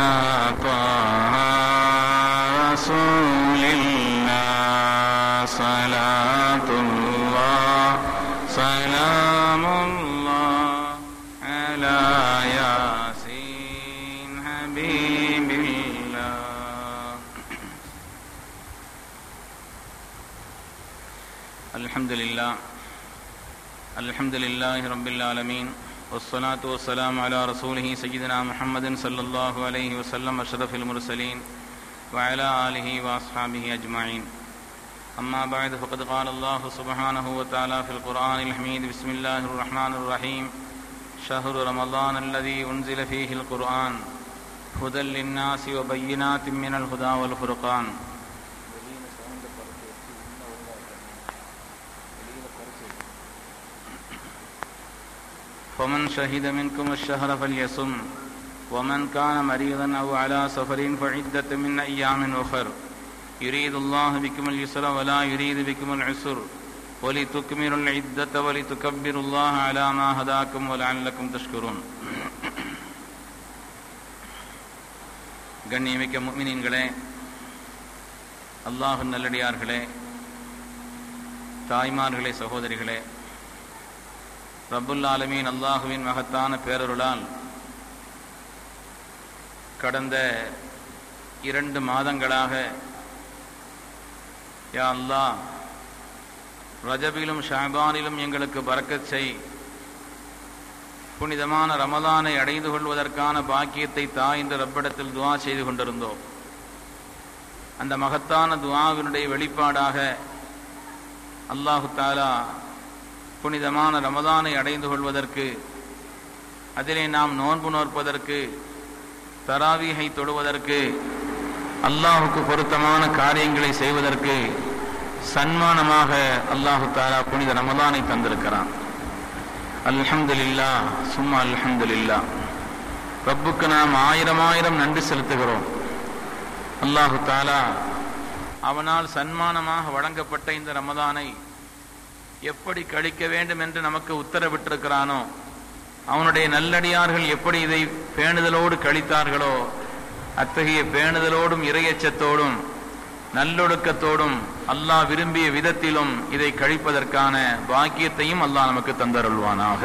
على طه رسول الله صلاة الله سلام الله على ياسين حبيب الله الحمد لله الحمد لله رب العالمين والصلاة والسلام على رسوله سيدنا محمد صلى الله عليه وسلم أشرف المرسلين وعلى آله وأصحابه أجمعين أما بعد فقد قال الله سبحانه وتعالى في القرآن الحميد بسم الله الرحمن الرحيم شهر رمضان الذي أنزل فيه القرآن هدى للناس وبينات من الهدى والفرقان فمن شهد منكم الشهر فليصم ومن كان مريضا أو على سفر فعدة من أيام أخر يريد الله بكم اليسر ولا يريد بكم العسر ولتكملوا العدة ولتكبروا الله على ما هداكم ولعلكم تشكرون கண்ணியமிக்க முக்மினீன்களே அல்லாஹு நல்லடியார்களே தாய்மார்களே சகோதரிகளே ரப்புல் ஆலமீன் அல்லாஹுவின் மகத்தான பேரருளால் கடந்த இரண்டு மாதங்களாக யா அல்லாஹ் ரஜபிலும் ஷாபானிலும் எங்களுக்கு பறக்கச் செய் புனிதமான ரமலானை அடைந்து கொள்வதற்கான பாக்கியத்தை தா என்று ரப்பிடத்தில் துவா செய்து கொண்டிருந்தோம் அந்த மகத்தான துவாவினுடைய வெளிப்பாடாக அல்லாஹு தாலா புனிதமான ரமதானை அடைந்து கொள்வதற்கு அதிலே நாம் நோன்பு நோற்பதற்கு தராவீகை தொடுவதற்கு அல்லாஹுக்கு பொருத்தமான காரியங்களை செய்வதற்கு சன்மானமாக அல்லாஹு தாலா புனித ரமதானை தந்திருக்கிறான் அல்ஹம்துலில்லா சும்மா அல்ஹம்துலில்லா ரப்புக்கு நாம் ஆயிரம் ஆயிரம் நன்றி செலுத்துகிறோம் அல்லாஹு தாலா அவனால் சன்மானமாக வழங்கப்பட்ட இந்த ரமதானை எப்படி கழிக்க வேண்டும் என்று நமக்கு உத்தரவிட்டிருக்கிறானோ அவனுடைய நல்லடியார்கள் எப்படி இதை பேணுதலோடு கழித்தார்களோ அத்தகைய பேணுதலோடும் இரையச்சத்தோடும் நல்லொழுக்கத்தோடும் அல்லாஹ் விரும்பிய விதத்திலும் இதை கழிப்பதற்கான பாக்கியத்தையும் அல்லாஹ் நமக்கு தந்தருள்வானாக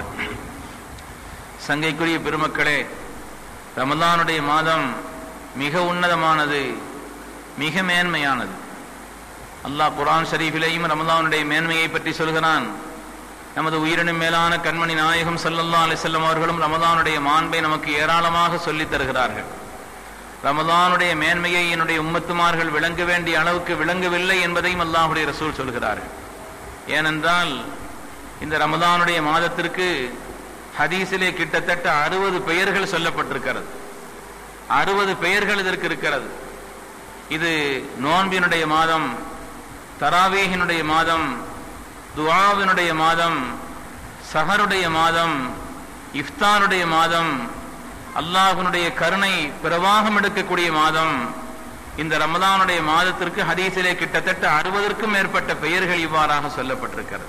சங்கைக்குரிய பெருமக்களே ரமலானுடைய மாதம் மிக உன்னதமானது மிக மேன்மையானது அல்லாஹ் குரான் ஷரீஃபிலேயும் ரமலானுடைய மேன்மையை பற்றி சொல்கிறான் நமது உயிரினும் மேலான கண்மணி நாயகம் சல்லல்லா அலிசல்லம் அவர்களும் ரமலானுடைய மாண்பை நமக்கு ஏராளமாக சொல்லித் தருகிறார்கள் ரமலானுடைய மேன்மையை என்னுடைய உம்மத்துமார்கள் விளங்க வேண்டிய அளவுக்கு விளங்கவில்லை என்பதையும் அல்லாஹுடைய ரசூல் சொல்கிறார்கள் ஏனென்றால் இந்த ரமலானுடைய மாதத்திற்கு ஹதீஸிலே கிட்டத்தட்ட அறுபது பெயர்கள் சொல்லப்பட்டிருக்கிறது அறுபது பெயர்கள் இதற்கு இருக்கிறது இது நோன்பினுடைய மாதம் தராவேகினுடைய மாதம் துவாவினுடைய மாதம் சஹருடைய மாதம் இஃப்தாருடைய மாதம் அல்லாஹனுடைய கருணை பிரவாகம் எடுக்கக்கூடிய மாதம் இந்த ரமதானுடைய மாதத்திற்கு ஹதீஸிலே கிட்டத்தட்ட அறுபதற்கும் மேற்பட்ட பெயர்கள் இவ்வாறாக சொல்லப்பட்டிருக்கிறது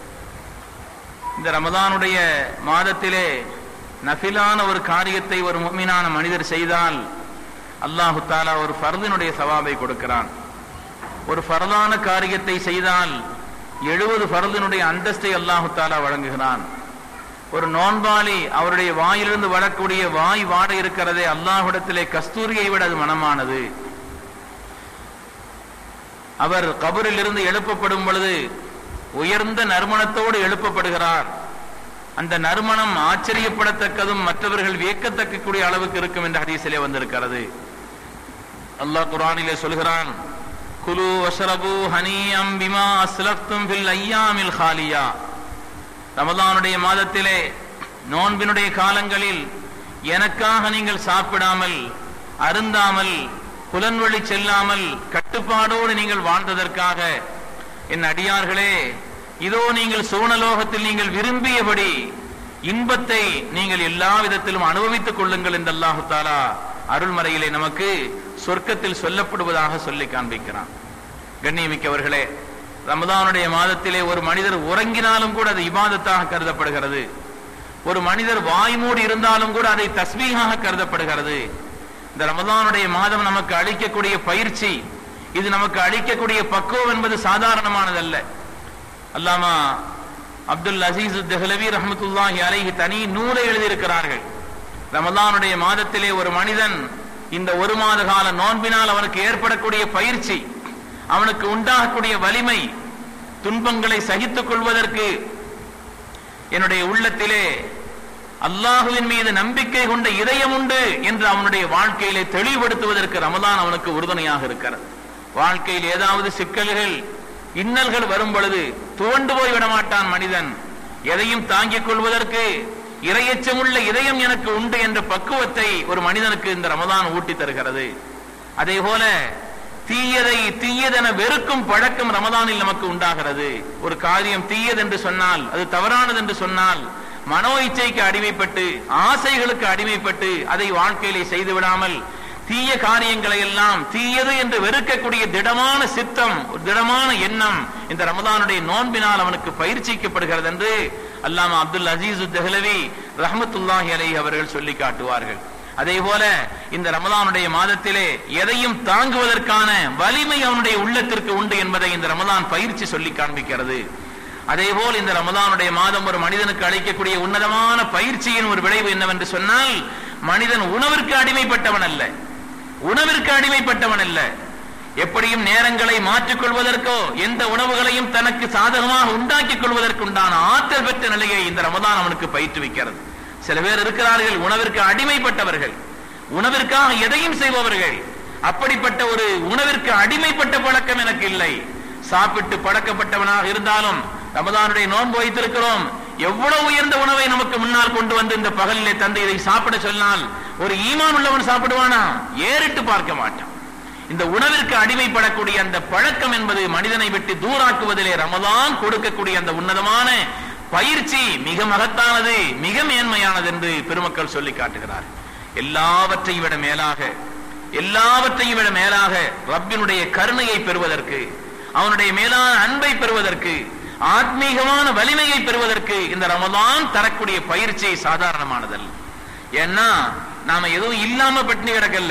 இந்த ரமதானுடைய மாதத்திலே நஃபிலான ஒரு காரியத்தை ஒரு முக்மீனான மனிதர் செய்தால் அல்லாஹு தாலா ஒரு ஃபர்தினுடைய சவாபை கொடுக்கிறான் ஒரு ஃபரதான காரியத்தை செய்தால் எழுபது ஃபரதினுடைய அந்தஸ்தை அல்லாஹு தாலா வழங்குகிறான் ஒரு நோன்பாளி அவருடைய வாயிலிருந்து வரக்கூடிய வாய் வாட இருக்கிறதே அல்லாஹுடத்திலே கஸ்தூரியை விட அது மனமானது அவர் கபரில் இருந்து எழுப்பப்படும் பொழுது உயர்ந்த நறுமணத்தோடு எழுப்பப்படுகிறார் அந்த நறுமணம் ஆச்சரியப்படத்தக்கதும் மற்றவர்கள் வியக்கத்தக்கக்கூடிய அளவுக்கு இருக்கும் என்ற ஹதீஸிலே வந்திருக்கிறது அல்லாஹ் குரானிலே சொல்கிறான் குலு வஷரபு ஹனியம் பிமா அஸ்லஃப்தும் ஃபில் ஐயாமில் ஹாலியா ரமலானுடைய மாதத்திலே நோன்பினுடைய காலங்களில் எனக்காக நீங்கள் சாப்பிடாமல் அருந்தாமல் புலன்வழி செல்லாமல் கட்டுப்பாடோடு நீங்கள் வாழ்ந்ததற்காக என் அடியார்களே இதோ நீங்கள் சூனலோகத்தில் நீங்கள் விரும்பியபடி இன்பத்தை நீங்கள் எல்லா விதத்திலும் அனுபவித்துக் கொள்ளுங்கள் என்று அல்லாஹு தாலா அருள்மறையிலே நமக்கு சொர்க்கத்தில் சொல்லப்படுவதாக சொல்லி காண்பிக்கிறான் கண்ணியமிக்கவர்களே ரமதானுடைய மாதத்திலே ஒரு மனிதர் உறங்கினாலும் கூட அது இபாதத்தாக கருதப்படுகிறது ஒரு மனிதர் வாய் மூடி இருந்தாலும் கூட அதை தஸ்மீகாக கருதப்படுகிறது இந்த ரமதானுடைய மாதம் நமக்கு அளிக்கக்கூடிய பயிற்சி இது நமக்கு அளிக்கக்கூடிய பக்குவம் என்பது சாதாரணமானதல்ல அல்லாமா அப்துல் அசீஸ் தெஹ்லவி ரஹமத்துல்லாஹி அலைஹி தனி நூலை எழுதியிருக்கிறார்கள் ரமதானுடைய மாதத்திலே ஒரு மனிதன் இந்த ஒரு மாத கால நோன்பினால் அவனுக்கு ஏற்படக்கூடிய பயிற்சி அவனுக்கு உண்டாகக்கூடிய வலிமை துன்பங்களை சகித்துக் கொள்வதற்கு என்னுடைய உள்ளத்திலே அல்லாஹுவின் மீது நம்பிக்கை கொண்ட இதயம் உண்டு என்று அவனுடைய வாழ்க்கையிலே தெளிவுபடுத்துவதற்கு ரமதான் அவனுக்கு உறுதுணையாக இருக்கிறது வாழ்க்கையில் ஏதாவது சிக்கல்கள் இன்னல்கள் வரும் பொழுது துவண்டு போய் விட மாட்டான் மனிதன் எதையும் தாங்கிக் கொள்வதற்கு இரையச்சமுள்ள இதயம் எனக்கு உண்டு என்ற பக்குவத்தை ஒரு மனிதனுக்கு இந்த ரமதான் ஊட்டி தருகிறது அதே போல தீயதை தீயதென வெறுக்கும் பழக்கம் ரமதானில் நமக்கு உண்டாகிறது ஒரு காரியம் தீயது என்று சொன்னால் அது தவறானது என்று சொன்னால் மனோ இச்சைக்கு அடிமைப்பட்டு ஆசைகளுக்கு அடிமைப்பட்டு அதை வாழ்க்கையிலே செய்து விடாமல் தீய காரியங்களை எல்லாம் தீயது என்று வெறுக்கக்கூடிய திடமான சித்தம் ஒரு திடமான எண்ணம் இந்த ரமதானுடைய நோன்பினால் அவனுக்கு பயிற்சிக்கப்படுகிறது என்று அல்லாமா அப்துல் அசீஸ் தெஹ்லவி ரஹமத்துல்லாஹி அலை அவர்கள் சொல்லி காட்டுவார்கள் அதே போல இந்த ரமதானுடைய மாதத்திலே எதையும் தாங்குவதற்கான வலிமை அவனுடைய உள்ளத்திற்கு உண்டு என்பதை இந்த ரமதான் பயிற்சி சொல்லி காண்பிக்கிறது அதே போல் இந்த ரமதானுடைய மாதம் ஒரு மனிதனுக்கு அளிக்கக்கூடிய உன்னதமான பயிற்சியின் ஒரு விளைவு என்னவென்று சொன்னால் மனிதன் உணவிற்கு அடிமைப்பட்டவன் அல்ல உணவிற்கு அடிமைப்பட்டவன் அல்ல எப்படியும் நேரங்களை மாற்றிக் கொள்வதற்கோ எந்த உணவுகளையும் தனக்கு சாதகமாக உண்டாக்கிக் கொள்வதற்கு உண்டான ஆற்றல் பெற்ற நிலையை இந்த ரமதான் அவனுக்கு பயிற்றுவிக்கிறது சில பேர் இருக்கிறார்கள் உணவிற்கு அடிமைப்பட்டவர்கள் உணவிற்காக எதையும் செய்பவர்கள் அப்படிப்பட்ட ஒரு உணவிற்கு அடிமைப்பட்ட பழக்கம் எனக்கு இல்லை சாப்பிட்டு பழக்கப்பட்டவனாக இருந்தாலும் ரமதானுடைய நோன்பு வைத்திருக்கிறோம் எவ்வளவு உயர்ந்த உணவை நமக்கு முன்னால் கொண்டு வந்து இந்த பகலிலே தந்தை இதை சாப்பிட சொன்னால் ஒரு ஈமான் உள்ளவன் சாப்பிடுவானா ஏறிட்டு பார்க்க மாட்டான் இந்த உணவிற்கு அடிமைப்படக்கூடிய அந்த பழக்கம் என்பது மனிதனை விட்டு தூராக்குவதிலே ரமதான் கொடுக்கக்கூடிய அந்த உன்னதமான பயிற்சி மிக மகத்தானது மிக மேன்மையானது என்று பெருமக்கள் சொல்லி காட்டுகிறார் எல்லாவற்றையும் விட மேலாக எல்லாவற்றையும் விட மேலாக ரப்பினுடைய கருணையை பெறுவதற்கு அவனுடைய மேலான அன்பை பெறுவதற்கு ஆத்மீகமான வலிமையை பெறுவதற்கு இந்த ரமதான் தரக்கூடிய பயிற்சி சாதாரணமானதல்ல ஏன்னா நாம எதுவும் இல்லாம பட்டினி கிடக்கல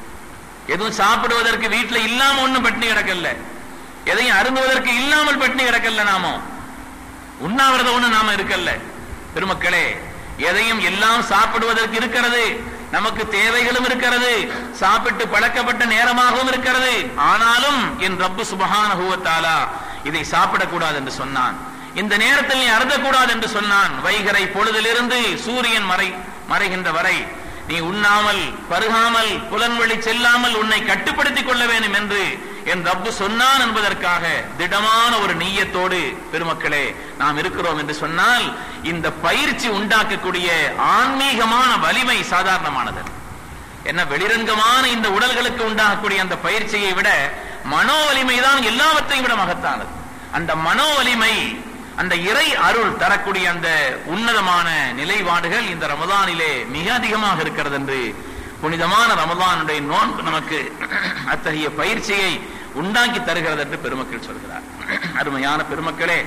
எதுவும் சாப்பிடுவதற்கு வீட்டுல இல்லாம ஒண்ணும் பட்டினி கிடக்கல எதையும் அருந்துவதற்கு இல்லாமல் பட்டினி கிடக்கல நாமோ உண்ணாவிரதம் ஒண்ணு நாம இருக்கல்ல பெருமக்களே எதையும் எல்லாம் சாப்பிடுவதற்கு இருக்கிறது நமக்கு தேவைகளும் இருக்கிறது சாப்பிட்டு பழக்கப்பட்ட நேரமாகவும் இருக்கிறது ஆனாலும் என் ரப்பு சுபஹான இதை சாப்பிடக்கூடாது என்று சொன்னான் இந்த நேரத்தில் நீ அருந்தக்கூடாது என்று சொன்னான் வைகரை பொழுதிலிருந்து சூரியன் மறை மறைகின்ற வரை நீ உண்ணாமல் பருகாமல் புலன்வழி செல்லாமல் உன்னை கட்டுப்படுத்திக் கொள்ள வேண்டும் என்று என் ரப்பு சொன்னான் என்பதற்காக திடமான ஒரு நீயத்தோடு பெருமக்களே நாம் இருக்கிறோம் என்று சொன்னால் இந்த பயிற்சி உண்டாக்கக்கூடிய ஆன்மீகமான வலிமை சாதாரணமானது என்ன வெளிரங்கமான இந்த உடல்களுக்கு உண்டாகக்கூடிய அந்த பயிற்சியை விட மனோ வலிமை தான் எல்லாவற்றையும் விட மகத்தானது அந்த மனோ வலிமை அந்த இறை அருள் தரக்கூடிய அந்த உன்னதமான நிலைப்பாடுகள் இந்த ரமதானிலே மிக அதிகமாக இருக்கிறது என்று புனிதமான ரமதானுடைய நோன்பு நமக்கு அத்தகைய பயிற்சியை உண்டாக்கி தருகிறது என்று பெருமக்கள் சொல்கிறார் அருமையான பெருமக்களே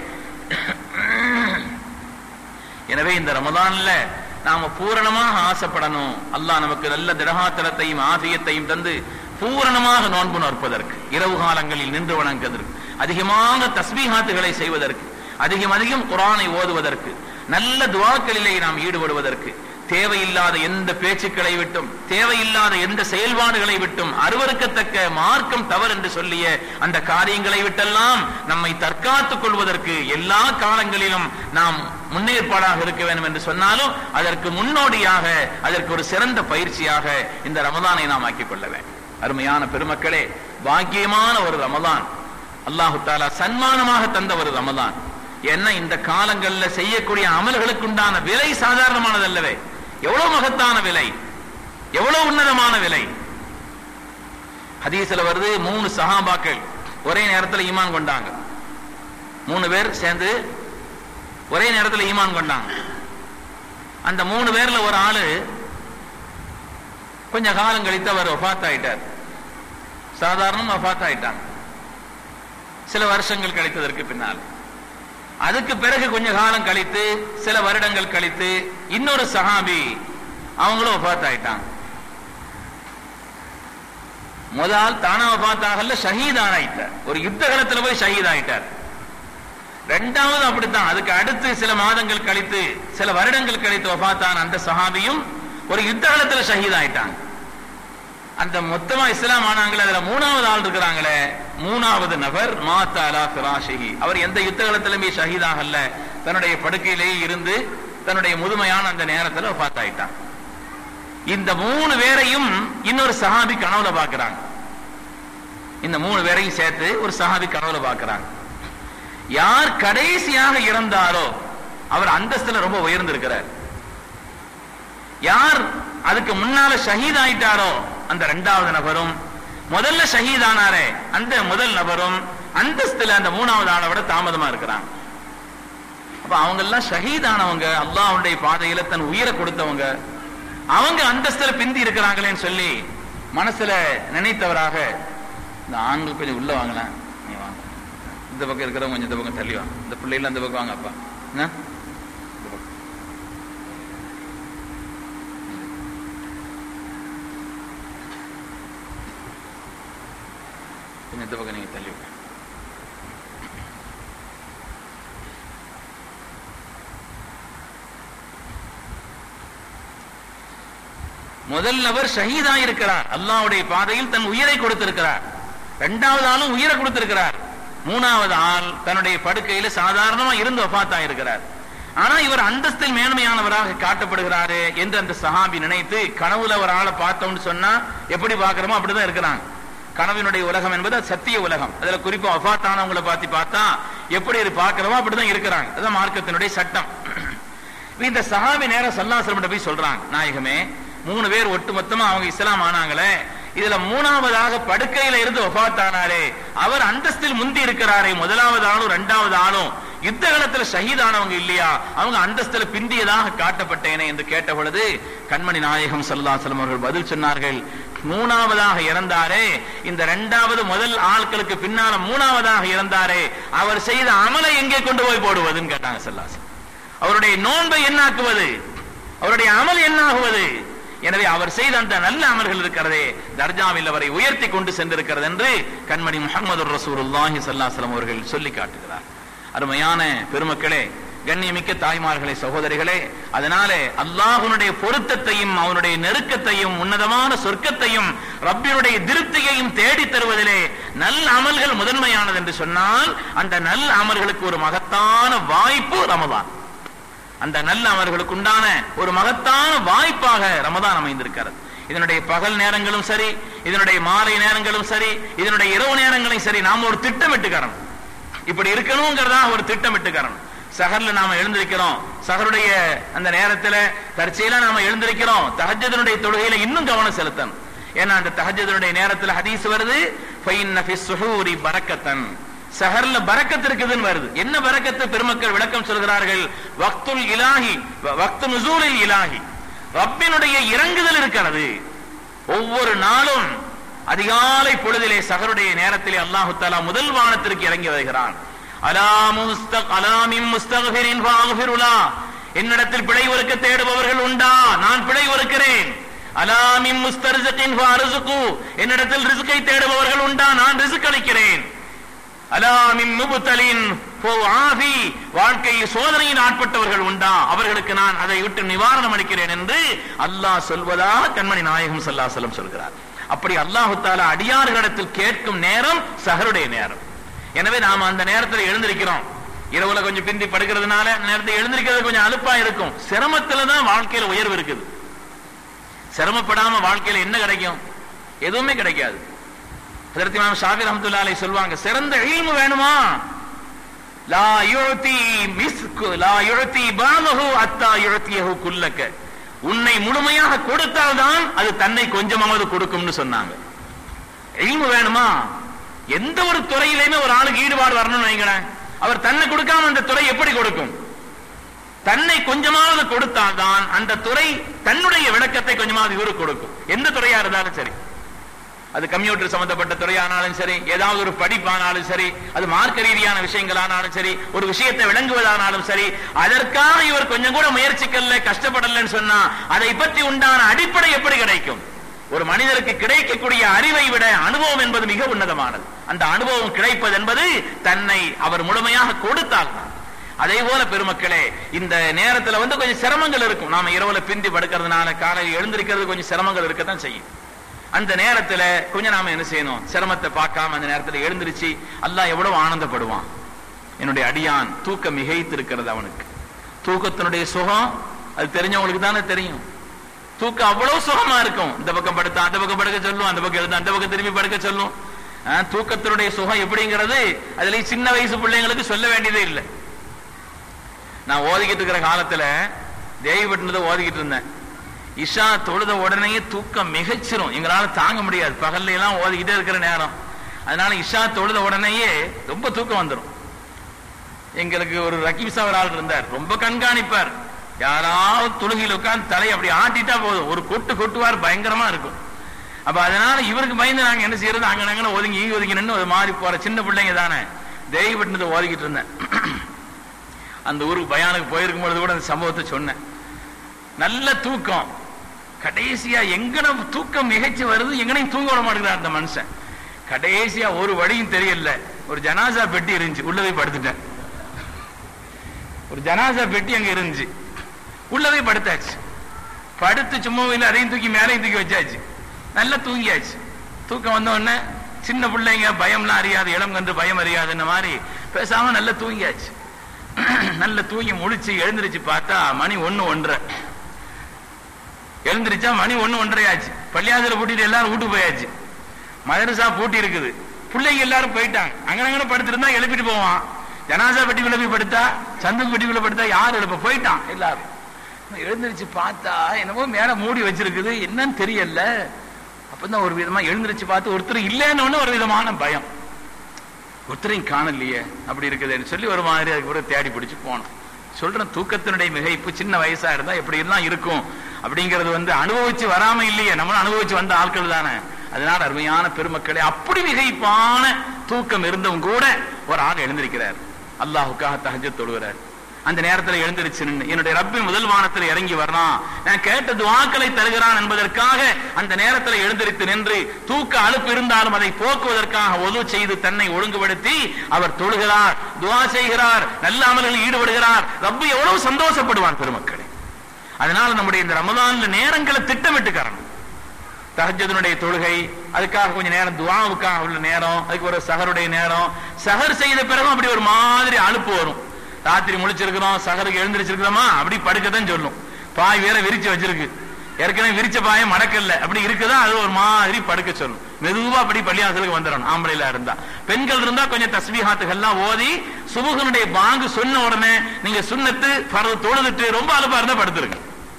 எனவே இந்த ரமதான்ல நாம பூரணமாக ஆசைப்படணும் அல்லாஹ் நமக்கு நல்ல திடகாத்திரத்தையும் ஆசியத்தையும் தந்து பூரணமாக நோன்பு நோற்பதற்கு இரவு காலங்களில் நின்று வணங்குவதற்கு அதிகமாக தஸ்பீஹாத்துகளை செய்வதற்கு அதிகம் அதிகம் குரானை ஓதுவதற்கு நல்ல துவாக்களிலே நாம் ஈடுபடுவதற்கு தேவையில்லாத எந்த பேச்சுக்களை விட்டும் தேவையில்லாத எந்த செயல்பாடுகளை விட்டும் அருவருக்கத்தக்க மார்க்கம் தவறு என்று சொல்லிய அந்த காரியங்களை விட்டெல்லாம் நம்மை தற்காத்துக் கொள்வதற்கு எல்லா காலங்களிலும் நாம் முன்னேற்பாடாக இருக்க வேண்டும் என்று சொன்னாலும் அதற்கு முன்னோடியாக அதற்கு ஒரு சிறந்த பயிற்சியாக இந்த ரமதானை நாம் ஆக்கிக் கொள்ள வேண்டும் அருமையான பெருமக்களே பாக்கியமான ஒரு ரமதான் அல்லாஹு தாலா சன்மானமாக தந்த ஒரு ரமதான் என்ன இந்த காலங்கள்ல செய்யக்கூடிய அமல்களுக்கு உண்டான விலை சாதாரணமானதல்லவே எவ்வளவு மகத்தான விலை எவ்வளவு உன்னதமான விலை ஹதீஸ்ல வருது மூணு சஹாபாக்கள் ஒரே நேரத்தில் ஈமான் கொண்டாங்க மூணு பேர் சேர்ந்து ஒரே நேரத்தில் ஈமான் கொண்டாங்க அந்த மூணு பேர்ல ஒரு ஆளு கொஞ்ச காலம் கழித்து அவர் ஒஃபாத் ஆயிட்டார் சாதாரணம் ஒஃபாத் ஆயிட்டாங்க சில வருஷங்கள் கழித்ததற்கு பின்னால் அதுக்கு பிறகு கொஞ்ச காலம் கழித்து சில வருடங்கள் கழித்து இன்னொரு சஹாபி அவங்களும் ஒஃபாத் ஆயிட்டாங்க முதல் தானா பார்த்தாகல ஷஹீதான் ஆயிட்டார் ஒரு யுத்த காலத்துல போய் ஷஹீத் ஆயிட்டார் ரெண்டாவது அப்படித்தான் அதுக்கு அடுத்து சில மாதங்கள் கழித்து சில வருடங்கள் கழித்து வபாத்தான் அந்த சஹாபியும் ஒரு யுத்த காலத்துல ஷஹீத் ஆயிட்டாங்க அந்த மொத்தமா இஸ்லாம் ஆனாங்களே அதுல மூணாவது ஆள் இருக்கிறாங்களே மூணாவது நபர் மாத்தா அலா ஃபிராஷிஹி அவர் எந்த யுத்த காலத்திலுமே ஷஹீதாகல்ல தன்னுடைய படுக்கையிலேயே இருந்து தன்னுடைய முதுமையான அந்த நேரத்துல வபாத்தாயிட்டான் இந்த மூணு பேரையும் இன்னொரு சஹாபி கனவுல பாக்குறாங்க இந்த மூணு பேரையும் சேர்த்து ஒரு சஹாபி கனவுல பாக்குறாங்க யார் கடைசியாக இறந்தாரோ அவர் அந்தஸ்துல ரொம்ப உயர்ந்திருக்கிறார் யார் அதுக்கு முன்னால ஷஹீத் ஆயிட்டாரோ அந்த ரெண்டாவது நபரும் முதல்ல ஷஹீத் ஆனாரே அந்த முதல் நபரும் அந்தஸ்துல அந்த மூணாவது ஆளை விட தாமதமா இருக்கிறாங்க அப்ப அவங்க எல்லாம் ஷஹீத் ஆனவங்க அல்லாஹ்வுடைய பாதையில தன் உயிரை கொடுத்தவங்க அவங்க அந்தஸ்துல பிந்தி இருக்கிறாங்களேன்னு சொல்லி மனசுல நினைத்தவராக இந்த ஆண்கள் கொஞ்சம் உள்ள வாங்கலாம் நீ வாங்க இந்த பக்கம் இருக்கிறவங்க கொஞ்சம் இந்த பக்கம் தள்ளி வாங்க இந்த பிள்ளைகள் அந்த பக்கம் வாங்க அப்பா என்ன இந்த பக்கம். கொஞ்சம் இந்த பக்கம் நீங்க தள்ளி வாங்க முதல் நபர் ஷஹீதா இருக்கிறார் அல்லாஹ்வுடைய பாதையில் தன் உயிரை கொடுத்திருக்கிறார் இரண்டாவது ஆளும் உயிரை கொடுத்திருக்கிறார் மூணாவது ஆள் தன்னுடைய படுக்கையில சாதாரணமா இருந்து வஃபாத்தா இருக்கிறார் ஆனா இவர் அந்தஸ்தில் மேன்மையானவராக காட்டப்படுகிறாரு என்று அந்த சஹாபி நினைத்து கனவுல ஒரு ஆளை பார்த்தோம்னு சொன்னா எப்படி பார்க்கிறோமோ அப்படிதான் இருக்கிறாங்க கனவினுடைய உலகம் என்பது அது சத்திய உலகம் அதுல குறிப்பா வஃபாத்தானவங்களை பார்த்து பார்த்தா எப்படி இது பார்க்கிறோமோ அப்படிதான் இருக்கிறாங்க அதுதான் மார்க்கத்தினுடைய சட்டம் இந்த சஹாபி நேரம் சல்லாசலம் போய் சொல்றாங்க நாயகமே மூணு பேர் ஒட்டுமொத்தமா அவங்க இஸ்லாம் ஆனாங்களே இதுல மூணாவதாக படுக்கையில இருந்து வஃபாத்தானாரே அவர் அந்தஸ்தில் முந்தி இருக்கிறாரே முதலாவது ஆளும் இரண்டாவது ஆளும் யுத்த காலத்துல ஷஹீதானவங்க இல்லையா அவங்க அந்தஸ்துல பிந்தியதாக காட்டப்பட்டேனே என்று கேட்ட பொழுது கண்மணி நாயகம் சல்லாசலம் அவர்கள் பதில் சொன்னார்கள் மூணாவதாக இறந்தாரே இந்த இரண்டாவது முதல் ஆட்களுக்கு பின்னால மூணாவதாக இறந்தாரே அவர் செய்த அமலை எங்கே கொண்டு போய் போடுவதுன்னு கேட்டாங்க சல்லாசலம் அவருடைய நோன்பை என்னாக்குவது அவருடைய அமல் என்னாகுவது எனவே அவர் செய்த அந்த நல்ல அமல்கள் இருக்கிறதே தர்ஜாவில் அவரை உயர்த்தி கொண்டு சென்றிருக்கிறது என்று கண்மணி முகமது ரசூலுல்லாஹி ஸல்லல்லாஹு அவர்கள் சொல்லி காட்டுகிறார் அருமையான பெருமக்களே கண்ணியமிக்க தாய்மார்களே சகோதரிகளே அதனாலே அல்லாஹ்வுடைய பொருத்தத்தையும் அவனுடைய நெருக்கத்தையும் உன்னதமான சொர்க்கத்தையும் ரப்பினுடைய திருப்தியையும் தேடி தருவதிலே நல்ல அமல்கள் முதன்மையானது என்று சொன்னால் அந்த நல்ல அமல்களுக்கு ஒரு மகத்தான வாய்ப்பு ரமதான் அந்த நல்ல அமல்களுக்கு உண்டான ஒரு மகத்தான வாய்ப்பாக ரமதான் அமைந்திருக்கிறது இதனுடைய பகல் நேரங்களும் சரி இதனுடைய மாலை நேரங்களும் சரி இதனுடைய இரவு நேரங்களும் சரி நாம ஒரு திட்டமிட்டுக்கிறோம் இப்படி இருக்கணுங்கிறதா ஒரு திட்டமிட்டுக்கிறோம் சஹர்ல நாம எழுந்திருக்கிறோம் சஹருடைய அந்த நேரத்துல தற்செயலா நாம எழுந்திருக்கிறோம் தஹஜ்ஜுடைய தொழுகையில இன்னும் கவனம் செலுத்தணும் ஏன்னா அந்த தஹஜ்ஜுடைய நேரத்துல ஹதீஸ் வருது ஃபைன்ன ஃபிஸ் சுஹூரி பரக்கத்தன் சஹர்ல பரக்கத்து இருக்குதுன்னு வருது என்ன பரக்கத்து பெருமக்கள் விளக்கம் சொல்கிறார்கள் வக்துல் இலாஹி வக்து நுசூலில் இலாஹி ரப்பினுடைய இறங்குதல் இருக்கிறது ஒவ்வொரு நாளும் அதிகாலை பொழுதிலே சகருடைய நேரத்திலே அல்லாஹு தாலா முதல் வானத்திற்கு இறங்கி வருகிறான் அலா முஸ்தக் அலாமின் முஸ்தகபிரின் ஃபாகுஃபிருலா என்னிடத்தில் பிழை ஒருக்க தேடுபவர்கள் உண்டா நான் பிழை ஒருக்கிறேன் அலாமின் முஸ்தர்ஜத்தின் ஃபாருசுக்கு என்னிடத்தில் ரிசுக்கை தேடுபவர்கள் உண்டா நான் ரிசுக் அளிக்கிறேன் அலாமின் முபுத்தலின் ஆஃபி வாழ்க்கையில் சோதனையில் ஆட்பட்டவர்கள் உண்டா அவர்களுக்கு நான் அதை விட்டு நிவாரணம் அளிக்கிறேன் என்று அல்லாஹ் சொல்வதாக கண்மணி நாயகம் சல்லாசலம் சொல்கிறார் அப்படி அல்லாஹு தாலா அடியார்களிடத்தில் கேட்கும் நேரம் சஹருடைய நேரம் எனவே நாம அந்த நேரத்தில் எழுந்திருக்கிறோம் இரவுல கொஞ்சம் பிந்தி படுக்கிறதுனால அந்த நேரத்தில் எழுந்திருக்கிறது கொஞ்சம் அலுப்பா இருக்கும் சிரமத்துல தான் வாழ்க்கையில உயர்வு இருக்குது சிரமப்படாம வாழ்க்கையில என்ன கிடைக்கும் எதுவுமே கிடைக்காது அதற்கு இமாம் ஷாஃபி ரஹ்மத்துல்லாஹி அலைஹி சொல்வாங்க சிறந்த இல்மு வேணுமா லா யுஅதி மிஸ்கு லா யுஅதி பாமஹு அத்தா யுஅதியஹு குல்லக உன்னை முழுமையாக கொடுத்தால்தான் அது தன்னை கொஞ்சமாவது கொடுக்கும்னு சொன்னாங்க இல்மு வேணுமா எந்த ஒரு துறையிலையுமே ஒரு ஆளுக்கு ஈடுபாடு வரணும்னு வைங்களேன் அவர் தன்னை கொடுக்காம அந்த துறை எப்படி கொடுக்கும் தன்னை கொஞ்சமாவது கொடுத்தால்தான் அந்த துறை தன்னுடைய விளக்கத்தை கொஞ்சமாவது இவருக்கு கொடுக்கும் எந்த துறையா இருந்தாலும் சரி அது கம்ப்யூட்டர் சம்பந்தப்பட்ட துறையானாலும் சரி ஏதாவது ஒரு படிப்பானாலும் சரி அது மார்க்க ரீதியான விஷயங்களானாலும் சரி ஒரு விஷயத்தை விளங்குவதானாலும் சரி அதற்காக இவர் கொஞ்சம் கூட முயற்சிக்கல கஷ்டப்படலன்னு சொன்னா அதை பற்றி உண்டான அடிப்படை எப்படி கிடைக்கும் ஒரு மனிதருக்கு கிடைக்கக்கூடிய அறிவை விட அனுபவம் என்பது மிக உன்னதமானது அந்த அனுபவம் கிடைப்பது என்பது தன்னை அவர் முழுமையாக கொடுத்தால் அதே போல பெருமக்களே இந்த நேரத்துல வந்து கொஞ்சம் சிரமங்கள் இருக்கும் நாம இரவுல பிந்தி படுக்கிறதுனால காலையில் எழுந்திருக்கிறது கொஞ்சம் சிரமங்கள் இருக்கத்தான் செய்யும் அந்த நேரத்துல கொஞ்சம் நாம என்ன செய்யணும் சிரமத்தை பார்க்காம அந்த நேரத்துல எழுந்திருச்சு அல்லாஹ் எவ்வளவு ஆனந்தப்படுவான் என்னுடைய அடியான் தூக்கம் மிகைத்து இருக்கிறது அவனுக்கு தூக்கத்தினுடைய சுகம் அது தெரிஞ்சவங்களுக்கு தானே தெரியும் தூக்கம் அவ்வளவு சுகமா இருக்கும் இந்த பக்கம் படுத்தா அந்த பக்கம் படுக்க சொல்லும் அந்த பக்கம் எழுத அந்த பக்கம் திரும்பி படுக்க சொல்லும் ஆஹ், தூக்கத்தினுடைய சுகம் எப்படிங்கிறது அதுல சின்ன வயசு பிள்ளைங்களுக்கு சொல்ல வேண்டியதே இல்லை நான் ஓதிக்கிட்டு இருக்கிற காலத்துல தேவிப்பட்டினத்தை ஓதிக்கிட்டு இருந்தேன் இஷா தொழுத உடனே தூக்கம் மிகச்சிரும் எங்களால தாங்க முடியாது பகல்ல எல்லாம் ஓதிக்கிட்டே இருக்கிற நேரம் அதனால இஷா தொழுத உடனேயே ரொம்ப தூக்கம் வந்துடும் எங்களுக்கு ஒரு ரக்கீப்சா ஒரு ஆள் இருந்தார் ரொம்ப கண்காணிப்பார் யாராவது தொழுகையில் உட்கார்ந்து தலையை அப்படி ஆட்டிட்டா போதும் ஒரு கொட்டு கொட்டுவார் பயங்கரமா இருக்கும் அப்ப அதனால இவருக்கு பயந்து நாங்க என்ன செய்யறது அங்க நாங்க ஒதுங்கி இங்க ஒதுங்கி நின்னு ஒரு மாறி போற சின்ன பிள்ளைங்க தானே தெய்வப்பட்டினத்தை ஓதிக்கிட்டு இருந்தேன் அந்த ஊருக்கு பயானுக்கு போயிருக்கும் பொழுது கூட அந்த சம்பவத்தை சொன்னேன் நல்ல தூக்கம் கடைசியா எங்கன தூக்கம் மிகைச்சு வருது எங்கனையும் தூங்க விட மாட்டேங்கிறார் அந்த மனுஷன் கடைசியா ஒரு வழியும் தெரியல ஒரு ஜனாசா பெட்டி இருந்துச்சு உள்ள போய் படுத்துட்டேன் ஒரு ஜனாசா பெட்டி அங்க இருந்துச்சு உள்ள போய் படுத்தாச்சு படுத்து சும்மா இல்லை அதையும் தூக்கி மேலையும் தூக்கி வச்சாச்சு நல்லா தூங்கியாச்சு தூக்கம் வந்த உடனே சின்ன பிள்ளைங்க பயம்லாம் அறியாது இளம் கன்று பயம் அறியாதுன்ன மாதிரி பேசாம நல்லா தூங்கியாச்சு நல்லா தூங்கி முழிச்சு எழுந்திருச்சு பார்த்தா மணி ஒண்ணு ஒன்றரை எழுந்திருச்சா மணி ஒண்ணு ஒன்றரை ஆச்சு பள்ளியாசல பூட்டிட்டு எல்லாரும் வீட்டுக்கு போயாச்சு மதரசா பூட்டி இருக்குது பிள்ளைங்க எல்லாரும் போயிட்டாங்க அங்கனங்கன படுத்திருந்தா எழுப்பிட்டு போவான் ஜனாசா பெட்டிக்குள்ள போய் படுத்தா சந்தன் பெட்டிக்குள்ள படுத்தா யார் எழுப்ப போயிட்டான் எல்லாரும் எழுந்திருச்சு பார்த்தா என்னமோ மேல மூடி வச்சிருக்குது என்னன்னு தெரியல அப்பதான் ஒரு விதமா எழுந்திருச்சு பார்த்து ஒருத்தர் இல்லைன்னு ஒரு விதமான பயம் ஒருத்தரையும் காணலையே அப்படி இருக்குதுன்னு சொல்லி ஒரு மாதிரி அதுக்கு பிறகு தேடி பிடிச்சு போனோம் சொல்றேன் தூக்கத்தினுடைய மிகைப்பு சின்ன வயசா இருந்தா எப்படி எல்லாம் இருக்கும் அப்படிங்கறது வந்து அனுபவிச்சு வராம இல்லையே நம்மளும் அனுபவிச்சு வந்த ஆட்கள் தானே அதனால அருமையான பெருமக்களே அப்படி மிகைப்பான தூக்கம் இருந்தவங்க கூட ஒரு ஆள் எழுந்திருக்கிறார் அல்லாஹுக்காக தஹஜத் தொழுகிறார் அந்த நேரத்துல எழுந்திருச்சு நின்னு என்னுடைய ரப்பின் முதல் வானத்தில் இறங்கி வர்றான் நான் கேட்ட துவாக்களை தருகிறான் என்பதற்காக அந்த நேரத்துல எழுந்திருத்து நின்று தூக்க அலுப்பு இருந்தாலும் அதை போக்குவதற்காக ஒது செய்து தன்னை ஒழுங்குபடுத்தி அவர் தொழுகிறார் துவா செய்கிறார் நல்ல அமல்களில் ஈடுபடுகிறார் ரப்பு எவ்வளவு சந்தோஷப்படுவான் பெருமக்களே அதனால நம்முடைய இந்த ரமதான்ல நேரங்களை திட்டமிட்டுக்கறணும் தஹஜனுடைய தொழுகை அதுக்காக கொஞ்சம் நேரம் துவாவுக்காக உள்ள நேரம் அதுக்கு ஒரு சஹருடைய நேரம் சஹர் செய்த பிறகும் அப்படி ஒரு மாதிரி அலுப்பு வரும் ராத்திரி முழிச்சிருக்கிறோம் சஹருக்கு எழுந்திருச்சிருக்கிறோமா அப்படி படுக்கத்தான் சொல்லும் பாய் வேற விரிச்சு வச்சிருக்கு ஏற்கனவே விரிச்ச பாய மடக்கல்ல அப்படி இருக்குதா அது ஒரு மாதிரி படுக்க சொல்லும் மெதுவா அப்படி பள்ளியாசலுக்கு வந்துடணும் ஆம்பளைல இருந்தா பெண்கள் இருந்தா கொஞ்சம் தஸ்பீஹாத்துகள்லாம் ஓதி சுபுகனுடைய பாங்கு சொன்ன உடனே நீங்க சுண்ணத்து பரவு தொழுதுட்டு ரொம்ப அலுப்பா இருந்தா படுத்துருங்க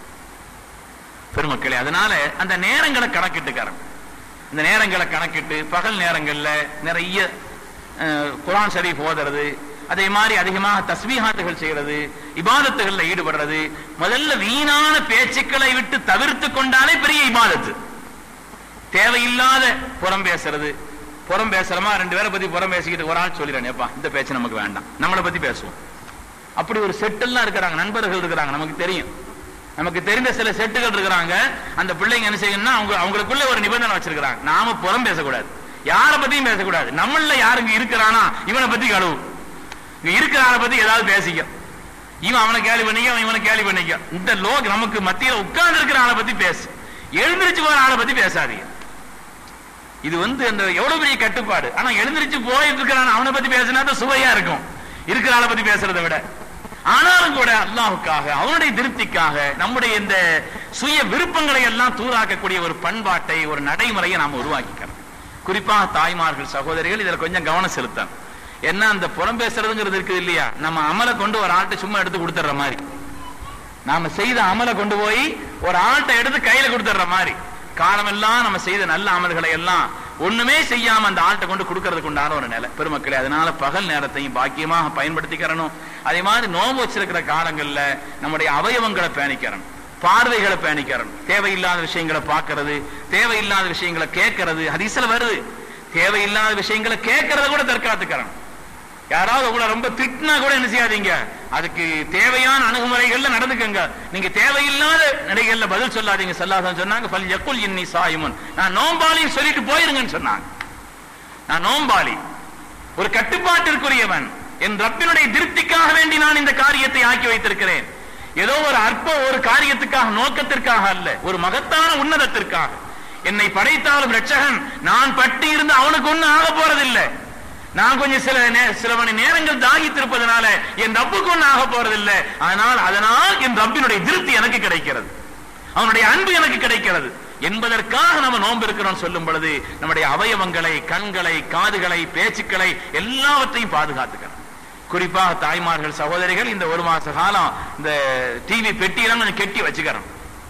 பெருமக்களே அதனால அந்த நேரங்களை கணக்கிட்டுக்காரன் இந்த நேரங்களை கணக்கிட்டு பகல் நேரங்கள்ல நிறைய அஹ், குர்ஆன் ஷரீஃப் ஓதுறது அதே மாதிரி அதிகமாக தஸ்பீஹாத்துகள் செய்யறது இபாதத்துகள்ல ஈடுபடுறது முதல்ல வீணான பேச்சுக்களை விட்டு தவிர்த்து கொண்டாலே பெரிய இபாதத்து தேவையில்லாத புறம் பேசுறது புறம் பேசுறமா ரெண்டு பேரை பத்தி புறம் பேசிக்கிட்டு ஒரு ஆள் சொல்லிடுறேன் ஏப்பா இந்த பேச்சு நமக்கு வேண்டாம் நம்மளை பத்தி பேசுவோம் அப்படி ஒரு செட்டெல்லாம் இருக்கிறாங்க நண்பர்கள் இருக்கிறாங்க நமக்கு தெரியும் நமக்கு தெரிந்த சில செட்டுகள் இருக்கிறாங்க அந்த பிள்ளைங்க என்ன செய்யணும்னா அவங்க அவங்களுக்குள்ள ஒரு நிபந்தனை வச்சிருக்கிறாங்க நாம புறம் பேசக்கூடாது யாரை பத்தியும் பேசக்கூடாது நம்மள யாருங்க இருக்கிறானா இவனை பத்தி கழுவு இங்க இருக்கிற ஆளை பத்தி ஏதாவது பேசிக்க இவன் அவனை கேலி பண்ணிக்க அவன் இவனை கேலி பண்ணிக்க இந்த லோக் நமக்கு மத்தியில உட்கார்ந்து இருக்கிற ஆளை பத்தி பேசு எழுந்திருச்சு போற ஆளை பத்தி பேசாதீங்க இது வந்து அந்த எவ்வளவு பெரிய கட்டுப்பாடு ஆனா எழுந்திருச்சு போயிட்டு இருக்கிறான் அவனை பத்தி பேசினா தான் சுவையா இருக்கும் இருக்கிற ஆளை பத்தி பேசுறதை விட ஆனாலும் கூட அல்லாஹுக்காக அவனுடைய திருப்திக்காக நம்முடைய இந்த சுய விருப்பங்களை எல்லாம் தூராக்கக்கூடிய ஒரு பண்பாட்டை ஒரு நடைமுறையை நாம் உருவாக்கிக்கிறோம் குறிப்பாக தாய்மார்கள் சகோதரிகள் இதுல கொஞ்சம் கவனம் செலுத்தணும் என்ன அந்த புறம் பேசுறதுங்கிறது இருக்குது இல்லையா நம்ம அமலை கொண்டு ஒரு ஆட்டை சும்மா எடுத்து கொடுத்துட்ற மாதிரி நாம செய்த அமலை கொண்டு போய் ஒரு ஆட்டை எடுத்து கையில கொடுத்துட்ற மாதிரி காலமெல்லாம் நம்ம செய்த நல்ல அமல்களை எல்லாம் ஒண்ணுமே செய்யாம அந்த ஆட்டை கொண்டு கொடுக்கறதுக்கு உண்டான ஒரு நிலை பெருமக்களே அதனால பகல் நேரத்தையும் பாக்கியமாக பயன்படுத்திக்கிறணும் அதே மாதிரி நோம்பு வச்சிருக்கிற காலங்கள்ல நம்முடைய அவயவங்களை பேணிக்கிறணும் பார்வைகளை பேணிக்கிறணும் தேவையில்லாத விஷயங்களை பார்க்கிறது தேவையில்லாத விஷயங்களை கேட்கறது ஹதீஸ்ல வருது தேவையில்லாத விஷயங்களை கேட்கறத கூட தற்காத்துக்கிறணும் யாராவது உங்களை ரொம்ப திட்டினா கூட என்ன செய்யாதீங்க அதுக்கு தேவையான அணுகுமுறைகள்ல நடந்துக்கங்க நீங்க தேவையில்லாத நடைகள்ல பதில் சொல்லாதீங்க சொல்லாதான் சொன்னாங்க பல் யக்குல் இன்னி சாயிமுன் நான் நோம்பாளின்னு சொல்லிட்டு போயிருங்கன்னு சொன்னாங்க நான் நோம்பாளி ஒரு கட்டுப்பாட்டிற்குரியவன் என் ரப்பினுடைய திருப்திக்காக வேண்டி நான் இந்த காரியத்தை ஆக்கி வைத்திருக்கிறேன் ஏதோ ஒரு அற்ப ஒரு காரியத்துக்காக நோக்கத்திற்காக அல்ல ஒரு மகத்தான உன்னதத்திற்காக என்னை படைத்தாலும் ரட்சகன் நான் பட்டி இருந்து அவனுக்கு ஒண்ணு ஆக போறதில்லை நான் கொஞ்சம் சில நே- சில மணி நேரங்கள் தாகித்திருப்பதனால என் ரப்புக்கு ஒண்ணு ஆக போறதில்லை ஆனால் அதனால் என் ரப்பினுடைய திருப்தி எனக்கு கிடைக்கிறது அவனுடைய அன்பு எனக்கு கிடைக்கிறது என்பதற்காக நம்ம நோன்பு இருக்கிறோம் சொல்லும் பொழுது நம்முடைய அவயவங்களை கண்களை காதுகளை பேச்சுக்களை எல்லாவற்றையும் பாதுகாத்துக்கணும் குறிப்பாக தாய்மார்கள் சகோதரிகள் இந்த ஒரு மாச காலம் இந்த டிவி பெட்டியெல்லாம் கொஞ்சம் கெட்டி வச்சுக்கிறோம்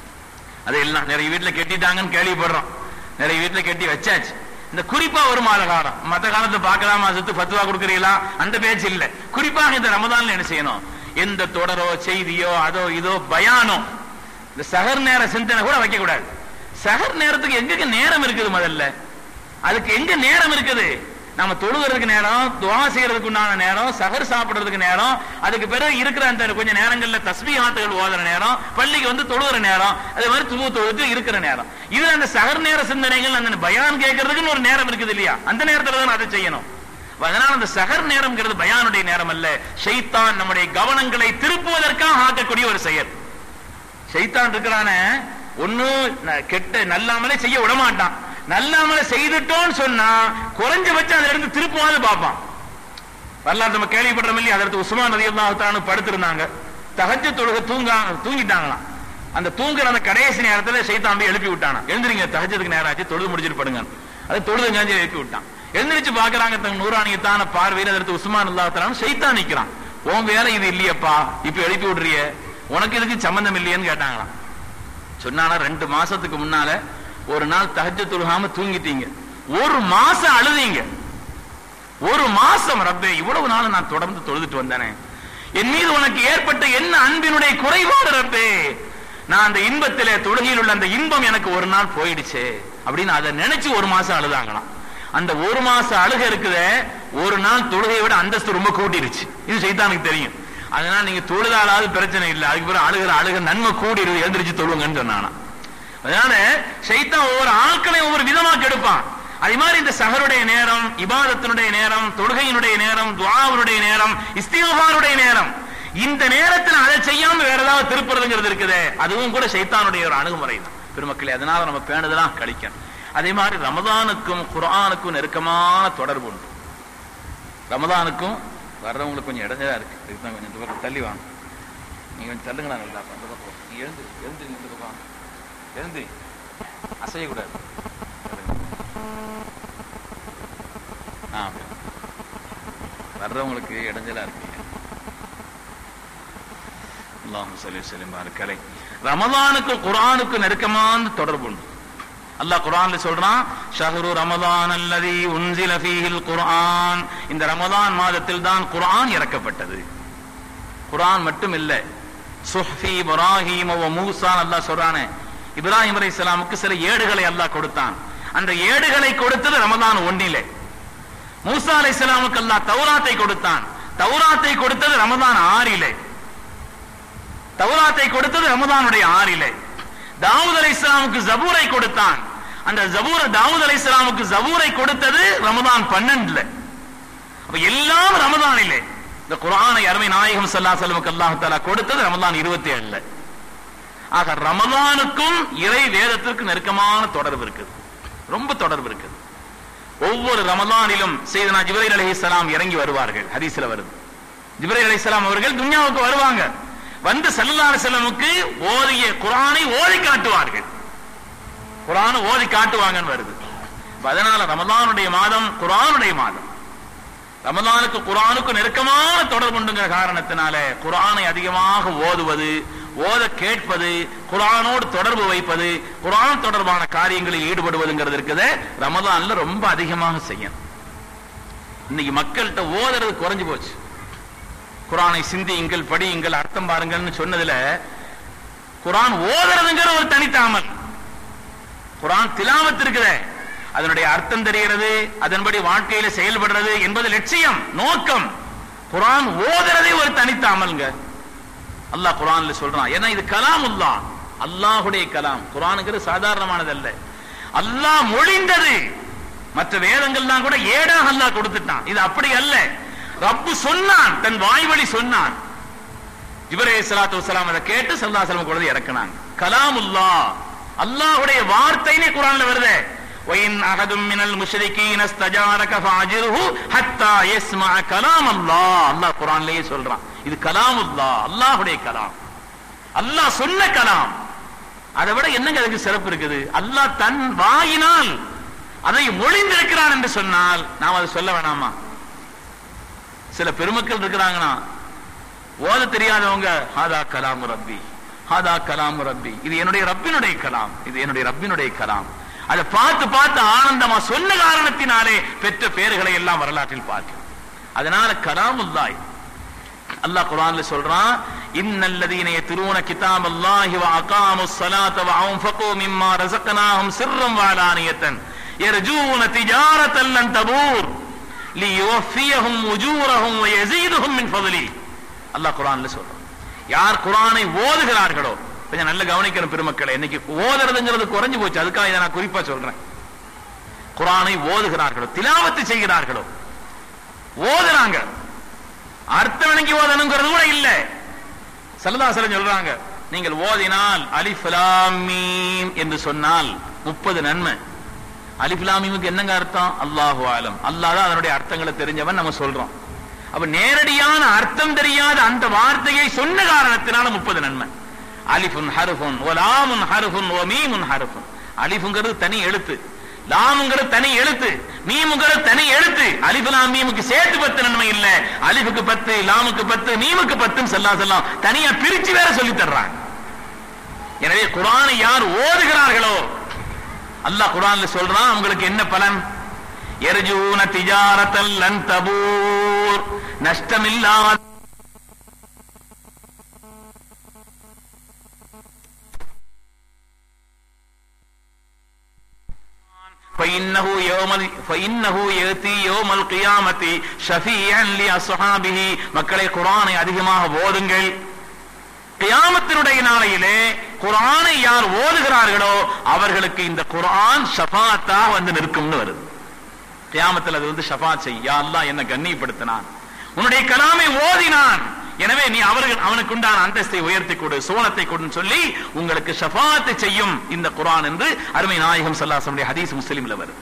அது எல்லாம் நிறைய வீட்டுல கெட்டிட்டாங்கன்னு கேள்விப்படுறோம் நிறைய வீட்டுல கெட்டி வச்சாச்சு இந்த குறிப்பா ஒரு மாத காலம் மத்த காலத்தை பார்க்கலாமா சுத்து பத்துவா கொடுக்குறீங்களா அந்த பேச்சு இல்ல குறிப்பாக இந்த ரமதான்ல என்ன செய்யணும் எந்த தொடரோ செய்தியோ அதோ இதோ பயானோ இந்த சகர் நேர சிந்தனை கூட வைக்க கூடாது சகர் நேரத்துக்கு எங்க நேரம் இருக்குது முதல்ல அதுக்கு எங்க நேரம் இருக்குது நம்ம தொழுகிறதுக்கு நேரம் துவா செய்யறதுக்கு உண்டான நேரம் சகர் சாப்பிடுறதுக்கு நேரம் அதுக்கு பிறகு இருக்கிற அந்த கொஞ்சம் நேரங்கள்ல தஸ்பீஹாத்துகள் ஓதுற நேரம் பள்ளிக்கு வந்து தொழுகிற நேரம் அதே மாதிரி துபு தொழுது இருக்கிற நேரம் இது அந்த சகர் நேர சிந்தனைகள் அந்த பயான் கேட்கறதுக்குன்னு ஒரு நேரம் இருக்குது இல்லையா அந்த நேரத்துல தான் அதை செய்யணும் அதனால அந்த சகர் நேரம்ங்கிறது பயானுடைய நேரம் அல்ல ஷைத்தான் நம்முடைய கவனங்களை திருப்புவதற்காக ஆக்கக்கூடிய ஒரு செயல் ஷைத்தான் இருக்கிறானே ஒண்ணு ந- கெட்ட நல்லாமலே செய்ய விட மாட்டான் நல்லாமலே செய்துட்டோம்னு சொன்னா குறைஞ்சபட்சம் அதுல இருந்து திருப்புவாது பார்ப்பான் வரலாறு நம்ம கேள்விப்படுறோம் இல்லையா அதற்கு உஸ்மான் நதி அல்லாஹானு படுத்திருந்தாங்க தகஜ தொழுக தூங்க தூங்கிட்டாங்களாம் அந்த தூங்குற அந்த கடைசி நேரத்துல சைத்தான் போய் எழுப்பி விட்டானா எழுந்திரிங்க தகஜத்துக்கு நேரம் ஆச்சு தொழுது முடிச்சிட்டு படுங்க அது தொழுது ஞாஞ்சி எழுப்பி விட்டான் எழுந்திரிச்சு பாக்குறாங்க தங்க நூறாணியத்தான பார்வையில் அதற்கு உஸ்மான் அல்லாஹானு சைத்தான் நிக்கிறான் உன் வேலை இது இல்லையப்பா இப்ப எழுப்பி விடுறிய உனக்கு இதுக்கு சம்பந்தம் இல்லையேன்னு கேட்டாங்களாம் சொன்னானா ரெண்டு மாசத்துக்கு முன்னால ஒரு நாள் தஹஜ்ஜத் தொழுகாம தூங்கிட்டீங்க ஒரு மாசம் அழுதீங்க ஒரு மாசம் ரப்பே இவ்வளவு நாள் நான் தொடர்ந்து தொழுதுட்டு வந்தேனே என் மீது உனக்கு ஏற்பட்ட என்ன அன்பினுடைய குறைபாடு ரப்பே நான் அந்த இன்பத்திலே தொழுகையில் உள்ள அந்த இன்பம் எனக்கு ஒரு நாள் போயிடுச்சே அப்படின்னு அதை நினைச்சு ஒரு மாசம் அழுதாங்களாம் அந்த ஒரு மாசம் அழுக இருக்குதே ஒரு நாள் தொழுகையை விட அந்தஸ்து ரொம்ப கூட்டிருச்சு இது சைத்தானுக்கு தெரியும் அதனால நீங்க தொழுதாலாவது பிரச்சனை இல்லை அதுக்கு பிறகு அழுகிற அழுக நன்மை கூடிடுது எழுந்திரிச்சு தொழுங்கன்னு சொன்னானா அதனால ஷைத்தான் ஒவ்வொரு ஆட்களையும் ஒவ்வொரு விதமா கெடுப்பான் அதே மாதிரி இந்த சஹருடைய நேரம் இபாதத்தினுடைய நேரம் தொழுகையினுடைய நேரம் துவாவுடைய நேரம் இஸ்திகாருடைய நேரம் இந்த நேரத்தில் அதை செய்யாம வேற ஏதாவது திருப்புறதுங்கிறது இருக்குதே அதுவும் கூட ஷைத்தானுடைய ஒரு அணுகுமுறை தான் பெருமக்களே அதனால நம்ம பேணுதலாம் கழிக்கணும் அதே மாதிரி ரமதானுக்கும் குர்ஆனுக்கும் நெருக்கமான தொடர்பு உண்டு ரமதானுக்கும் வர்றவங்களுக்கு கொஞ்சம் இடைஞ்சலா இருக்கு இதுக்கு தான் கொஞ்சம் இந்த பக்கம் தள்ளி வாங்க நீங்க கொஞ்சம் தள்ளுங்களா நல்லா அந்த பக்கம் நீ எழுந்து எழுந்து இந்த பக்கம் வாங்க. எழுந்து அசையக்கூடாது ஆ அப்படி. வர்றவங்களுக்கு இடைஞ்சலா இருக்கு அல்லாஹ் சொல்லி செல்லும் கலை ரமதானுக்கும் குர்ஆனுக்கும் நெருக்கமான தொடர்பு உண்டு அல்லாஹ் குர்ஆன்ல சொல்றான் ஷஹ்ரு ரமதான் அல்லதி உன்சில ஃபீஹில் குர்ஆன் இந்த ரமதான் மாதத்தில் தான் குர்ஆன் இறக்கப்பட்டது குர்ஆன் மட்டும் இல்ல சுஹ்ஃபி இப்ராஹிம் வ மூசா அல்லாஹ் சொல்றானே இப்ராஹிம் அலைஹிஸ்ஸலாமுக்கு சில ஏடுகளை அல்லாஹ் கொடுத்தான் அந்த ஏடுகளை கொடுத்தது ரமதான் ஒன்னிலே மூசா அலைஹிஸ்ஸலாமுக்கு அல்லாஹ் தௌராத்தை கொடுத்தான் தௌராத்தை கொடுத்தது ரமதான் ஆறிலே தௌராத்தை கொடுத்தது ரமதானுடைய ஆறிலே தாவூத் அலை இஸ்லாமுக்கு ஜபூரை கொடுத்தான் அந்த ஜபூர் தாவூத் அலை இஸ்லாமுக்கு ஜபூரை கொடுத்தது ரமதான் பன்னெண்டுல அப்ப எல்லாம் ரமதானிலே இந்த குர்ஆனை அருமை நாயகம் ஸல்லல்லாஹு அலைஹி வஸல்லம் அல்லாஹ் தஆலா கொடுத்தது ரமதான் 27 ல ஆக ரமதானுக்கும் இறை வேதத்திற்கு நெருக்கமான தொடர்பு இருக்குது ரொம்ப தொடர்பு இருக்குது ஒவ்வொரு ரமதானிலும் செய்தனா ஜிப்ரைல் அலைஹிஸ்ஸலாம் இறங்கி வருவார்கள் ஹதீஸ்ல வருது ஜிப்ரைல் அலைஹிஸ்ஸலாம் அவர்கள் துன்யாவுக்கு வருவாங்க வந்து ஸல்லல்லாஹு அலைஹி வஸல்லமுக்கு ஓதிய குர்ஆனை ஓதி காட்டுவார்கள் குர்ஆனை ஓதி காட்டுவாங்கன்னு வருது அப்ப அதனால ரமதானுடைய மாதம் குர்ஆனுடைய மாதம் ரமதானுக்கு குர்ஆனுக்கு நெருக்கமான தொடர்பு உண்டுங்கிற காரணத்தினால குர்ஆனை அதிகமாக ஓதுவது ஓத கேட்பது குர்ஆனோடு தொடர்பு வைப்பது குர்ஆன் தொடர்பான காரியங்களில் ஈடுபடுவதுங்கிறது இருக்குது ரமதான்ல ரொம்ப அதிகமாக செய்யணும் இன்னைக்கு மக்கள்கிட்ட ஓதுறது குறைஞ்சு போச்சு குர்ஆனை சிந்தியுங்கள் படியுங்கள் அர்த்தம் பாருங்கள்னு சொன்னதுல குர்ஆன் ஓதுறதுங்கிற ஒரு தனித்தாமல் குர்ஆன் திலாவத் இருக்குதே அதனுடைய அர்த்தம் தெரிகிறது அதன்படி வாழ்க்கையில செயல்படுறது என்பது லட்சியம் நோக்கம் குரான் ஓதுறதே ஒரு தனித்த அமல்ங்க அல்லாஹ் குரான்ல சொல்றான் ஏன்னா இது கலாம் உல்லா அல்லாஹுடைய கலாம் குரானுங்கிறது சாதாரணமானது அல்ல அல்லாஹ் மொழிந்தது மற்ற வேதங்கள்லாம் கூட ஏடாக அல்லாஹ் கொடுத்துட்டான் இது அப்படி அல்ல ரப்பு சொன்னான் தன் வாய்வழி சொன்னான் இவரே சலாத்து வசலாம் அதை கேட்டு சல்லா செல்வம் குழந்தை இறக்குனாங்க கலாமுல்லா அல்லாஹுடைய வார்த்தைனே குரான்ல வருதே وَإِنْ أَحَدٌ مِّنَ الْمُشْرِكِينَ اسْتَجَارَكَ فَأَجِرْهُ حَتَّى يَسْمَعَ كَلَامَ اللَّهِ அல்லாஹ் குரான்லயே சொல்றான் இது கலாமுல்லா அல்லாஹ்வுடைய கலாம் அல்லாஹ் சொன்ன கலாம் அதை விட என்னங்க அதுக்கு சிறப்பு இருக்குது அல்லாஹ் தன் வாயினால் அதை மொழிந்திருக்கிறான் என்று சொன்னால் நாம் அதை சொல்ல வேணாமா சில பெருமக்கள் இருக்கிறாங்கன்னா ஓத தெரியாதவங்க ஹாதா கலாம் ரப்பி ஹாதா கலாம் ரப்பி இது என்னுடைய ரப்பினுடைய கலாம் இது என்னுடைய ரப்பினுடைய கலாம் அதை பார்த்து பார்த்து ஆனந்தமா சொன்ன காரணத்தினாலே பெற்ற பேர்களை எல்லாம் வரலாற்றில் பார்க்கிறோம் அதனால கலாமுல்லாய் அல்லாஹ் குர்ஆன்ல சொல்றான் இன்னல்லதீன யத்ரூன கிதாப் அல்லாஹி வ அகாமுஸ் ஸலாத வ அன்ஃபகு மிம்மா ரஸக்னாஹும் சிர்ரம் வ அலானியத்தன் யர்ஜூன திஜாரத்தன் லன் தபூர் லியுவஃபியஹும் உஜூரஹும் வ யஸீதுஹும் மின் ஃபضலி அல்லாஹ் குர்ஆன்ல சொல்றான் யார் குர்ஆனை ஓதுகிறார்களோ கொஞ்சம் நல்ல கவனிக்கணும் பெருமக்களை இன்னைக்கு ஓதுறதுங்கிறது குறைஞ்சு போச்சு அதுக்காக இதை நான் குறிப்பா சொல்றேன் குர்ஆனை ஓதுகிறார்களோ திலாவத்து செய்கிறார்களோ ஓதுறாங்க அர்த்தம் விளங்கி ஓதணுங்கிறது கூட இல்ல சல்லதாசலம் சொல்றாங்க நீங்கள் ஓதினால் அலிஃப் லாம் மீம் என்று சொன்னால் முப்பது நன்மை அலிஃப் லாம் மீமுக்கு என்னங்க அர்த்தம் அல்லாஹு ஆலம் அல்லாஹ் தான் அதனுடைய அர்த்தங்களை தெரிஞ்சவன் நம்ம சொல்றோம் அப்ப நேரடியான அர்த்தம் தெரியாத அந்த வார்த்தையை சொன்ன காரணத்தினால முப்பது நன்மை அலிஃபுன் ஹருஃபுன் ஓ லாமுன் ஹருஃபுன் ஓ மீமுன் ஹருஃபுன் அலிஃபுங்கிறது தனி எழுத்து லாமுங்கிறது தனி எழுத்து மீமுங்கிறது தனி எழுத்து அலிஃபு லாம் மீமுக்கு சேர்த்து பத்து நன்மை இல்ல அலிஃபுக்கு பத்து லாமுக்கு பத்து மீமுக்கு பத்துன்னு சொல்லா சொல்லலாம் தனியா பிரிச்சு வேற சொல்லி தர்றாங்க எனவே குரானை யார் ஓதுகிறார்களோ அல்லாஹ் குரான்ல சொல்றான் உங்களுக்கு என்ன பலன் எர்ஜூன திஜாரத்தல் லன் தபூர் நஷ்டமில்லாத فإنه يوم فإنه يأتي يوم القيامة شفيعا لأصحابه மக்களை குர்ஆனை அதிகமாக ஓதுங்கள் கியாமத்தினுடைய நாளையிலே குர்ஆனை யார் ஓதுகிறார்களோ அவர்களுக்கு இந்த குர்ஆன் ஷஃபாத்தா வந்து நிற்கும்னு வருது கியாமத்தில் அது வந்து ஷஃபாத் செய் யா அல்லாஹ் என்ன கண்ணியப்படுத்தினான் உன்னுடைய கலாமை ஓதினான் எனவே நீ அவர்கள் அவனுக்கு உண்டான அந்தஸ்தை உயர்த்தி கொடு சோனத்தை கொடுன்னு சொல்லி உங்களுக்கு ஷஃபாத்தை செய்யும் இந்த குர்ஆன் என்று அருமை நாயகம் சல்லாசனுடைய ஹதீஸ் முஸ்லிம்ல வருது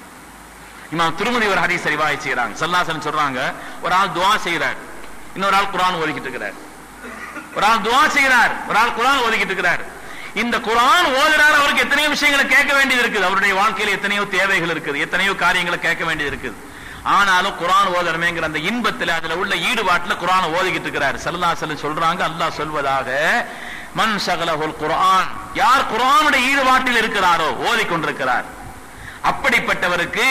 இமாம் திருமதி ஒரு ஹதீஸ் ரிவாய் செய்யறாங்க சல்லாசன் சொல்றாங்க ஒரு ஆள் துவா செய்யறார் இன்னொரு ஆள் குர்ஆன் ஓதிக்கிட்டு இருக்கிறார் ஒரு ஆள் துவா செய்கிறார் ஒரு ஆள் குர்ஆன் ஓதிக்கிட்டு இருக்கிறார் இந்த குர்ஆன் ஓதுறார் அவருக்கு எத்தனையோ விஷயங்களை கேட்க வேண்டியது இருக்குது அவருடைய வாழ்க்கையில எத்தனையோ தேவைகள் இருக்குது எத்தனையோ காரியங்களை கேட்க வேண்டியது இருக்குது ஆனாலும் குர்ஆன் ஓதணுமேங்கிற அந்த இன்பத்துல அதுல உள்ள ஈடுபாட்டுல குர்ஆன் ஓதிக்கிட்டு இருக்கிறார் சல்லல்லாஹு சொல்றாங்க அல்லாஹ் சொல்வதாக மன் ஷகலஹுல் குர்ஆன் யார் குர்ஆனுடைய ஈடுபாட்டில் இருக்கிறாரோ ஓதிக்கொண்டிருக்கிறார் அப்படிப்பட்டவருக்கு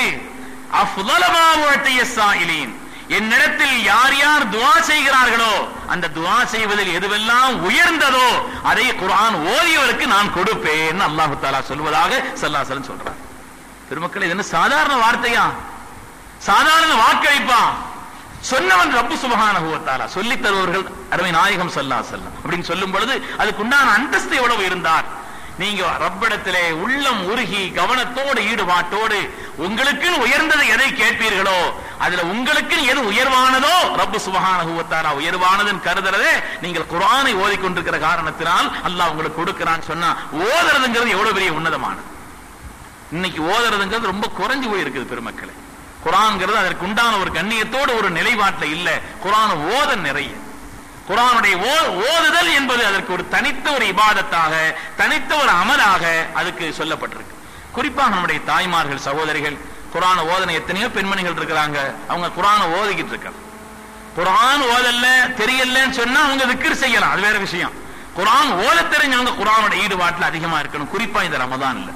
அஃதலமா உஅத்திய சாயிலீன் என்னிடத்தில் யார் யார் துவா செய்கிறார்களோ அந்த துவா செய்வதில் எதுவெல்லாம் உயர்ந்ததோ அதை குர்ஆன் ஓதியவருக்கு நான் கொடுப்பேன் அல்லாஹு தாலா சொல்வதாக சல்லாசலம் சொல்றார் பெருமக்கள் இது என்ன சாதாரண வார்த்தையா சாதாரண வாக்களிப்பா சொன்னவன் ரப்பு சுபஹானஹு வ தஆலா சொல்லித் தருவர்கள் அருமை நாயகம் ஸல்லல்லாஹு அலைஹி வஸல்லம் அப்படின்னு சொல்லும் பொழுது அதுக்குண்டான அந்தஸ்து எவ்வளவு இருந்தார் நீங்க ரப்பிடத்திலே உள்ளம் உருகி கவனத்தோடு ஈடுபாட்டோடு உங்களுக்கு உயர்ந்தது எதை கேட்பீர்களோ அதுல உங்களுக்கு எது உயர்வானதோ ரப்பு சுபஹானஹு வ தஆலா உயர்வானதுன்னு கருதுறதே நீங்கள் குர்ஆனை ஓதிக்கொண்டிருக்கிற காரணத்தினால் அல்லாஹ் உங்களுக்கு கொடுக்கிறான்னு சொன்னா ஓதுறதுங்கிறது எவ்வளவு பெரிய உன்னதமானது இன்னைக்கு ஓதுறதுங்கிறது ரொம்ப குறைஞ்சு போயிருக்குது பெருமக்களே குரான்ங்கிறது அதற்கு உண்டான ஒரு கண்ணியத்தோடு ஒரு நிலைப்பாட்டில் இல்ல குரான் ஓத நிறைய குரானுடைய ஓ- ஓதுதல் என்பது அதற்கு ஒரு தனித்த ஒரு இபாதத்தாக தனித்த ஒரு அமலாக அதுக்கு சொல்லப்பட்டிருக்கு குறிப்பாக நம்முடைய தாய்மார்கள் சகோதரிகள் குரான ஓதனை எத்தனையோ பெண்மணிகள் இருக்கிறாங்க அவங்க குரானை ஓதிக்கிட்டு இருக்காங்க குரான் ஓதல்ல தெரியலன்னு சொன்னா அவங்க திக்ர் செய்யலாம் அது வேற விஷயம் குரான் ஓத தெரிஞ்சவங்க குரானோட ஈடுபாட்டுல அதிகமா இருக்கணும் குறிப்பா இந்த ரமதான்ல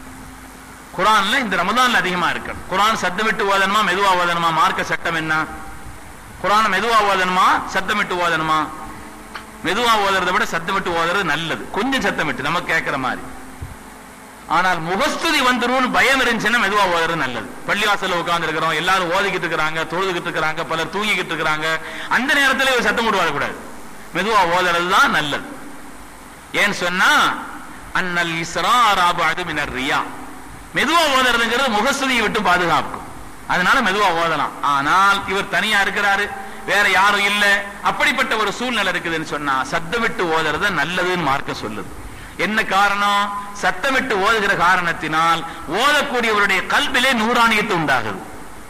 குரான்ல இந்த ரமதான்ல அதிகமா இருக்கணும் குரான் சத்தமிட்டு ஓதணுமா மெதுவா ஓதணுமா மார்க்க சட்டம் என்ன குரான் மெதுவா ஓதணுமா சத்தமிட்டு ஓதணுமா மெதுவா ஓதுறதை விட சத்தமிட்டு ஓதுறது நல்லது கொஞ்சம் சத்தமிட்டு நம்ம கேட்கிற மாதிரி ஆனால் முகஸ்துதி வந்துரும்னு பயம் இருந்துச்சுன்னா மெதுவா ஓதுறது நல்லது பள்ளிவாசல்ல உட்கார்ந்து இருக்கிறோம் எல்லாரும் ஓதிக்கிட்டு இருக்கிறாங்க தொழுதுகிட்டு இருக்கிறாங்க பலர் தூங்கிக்கிட்டு இருக்கிறாங்க அந்த நேரத்துல ஒரு சத்தம் போட்டு வரக்கூடாது மெதுவா ஓதுறது தான் நல்லது ஏன்னு சொன்னா அன்னல் இஸ்ராராபு அது மினர் ரியா மெதுவா ஓதுறதுங்கிறது முகஸ்துதியை விட்டு பாதுகாக்கும் அதனால மெதுவா ஓதலாம் ஆனால் இவர் தனியா இருக்கிறாரு வேற யாரும் இல்ல அப்படிப்பட்ட ஒரு சூழ்நிலை இருக்குதுன்னு சொன்னா சத்தமிட்டு ஓதுறது நல்லதுன்னு மார்க்க சொல்லுது என்ன காரணம் சத்தமிட்டு ஓதுகிற காரணத்தினால் ஓதக்கூடியவருடைய கல்விலே நூறாணியத்து உண்டாகுது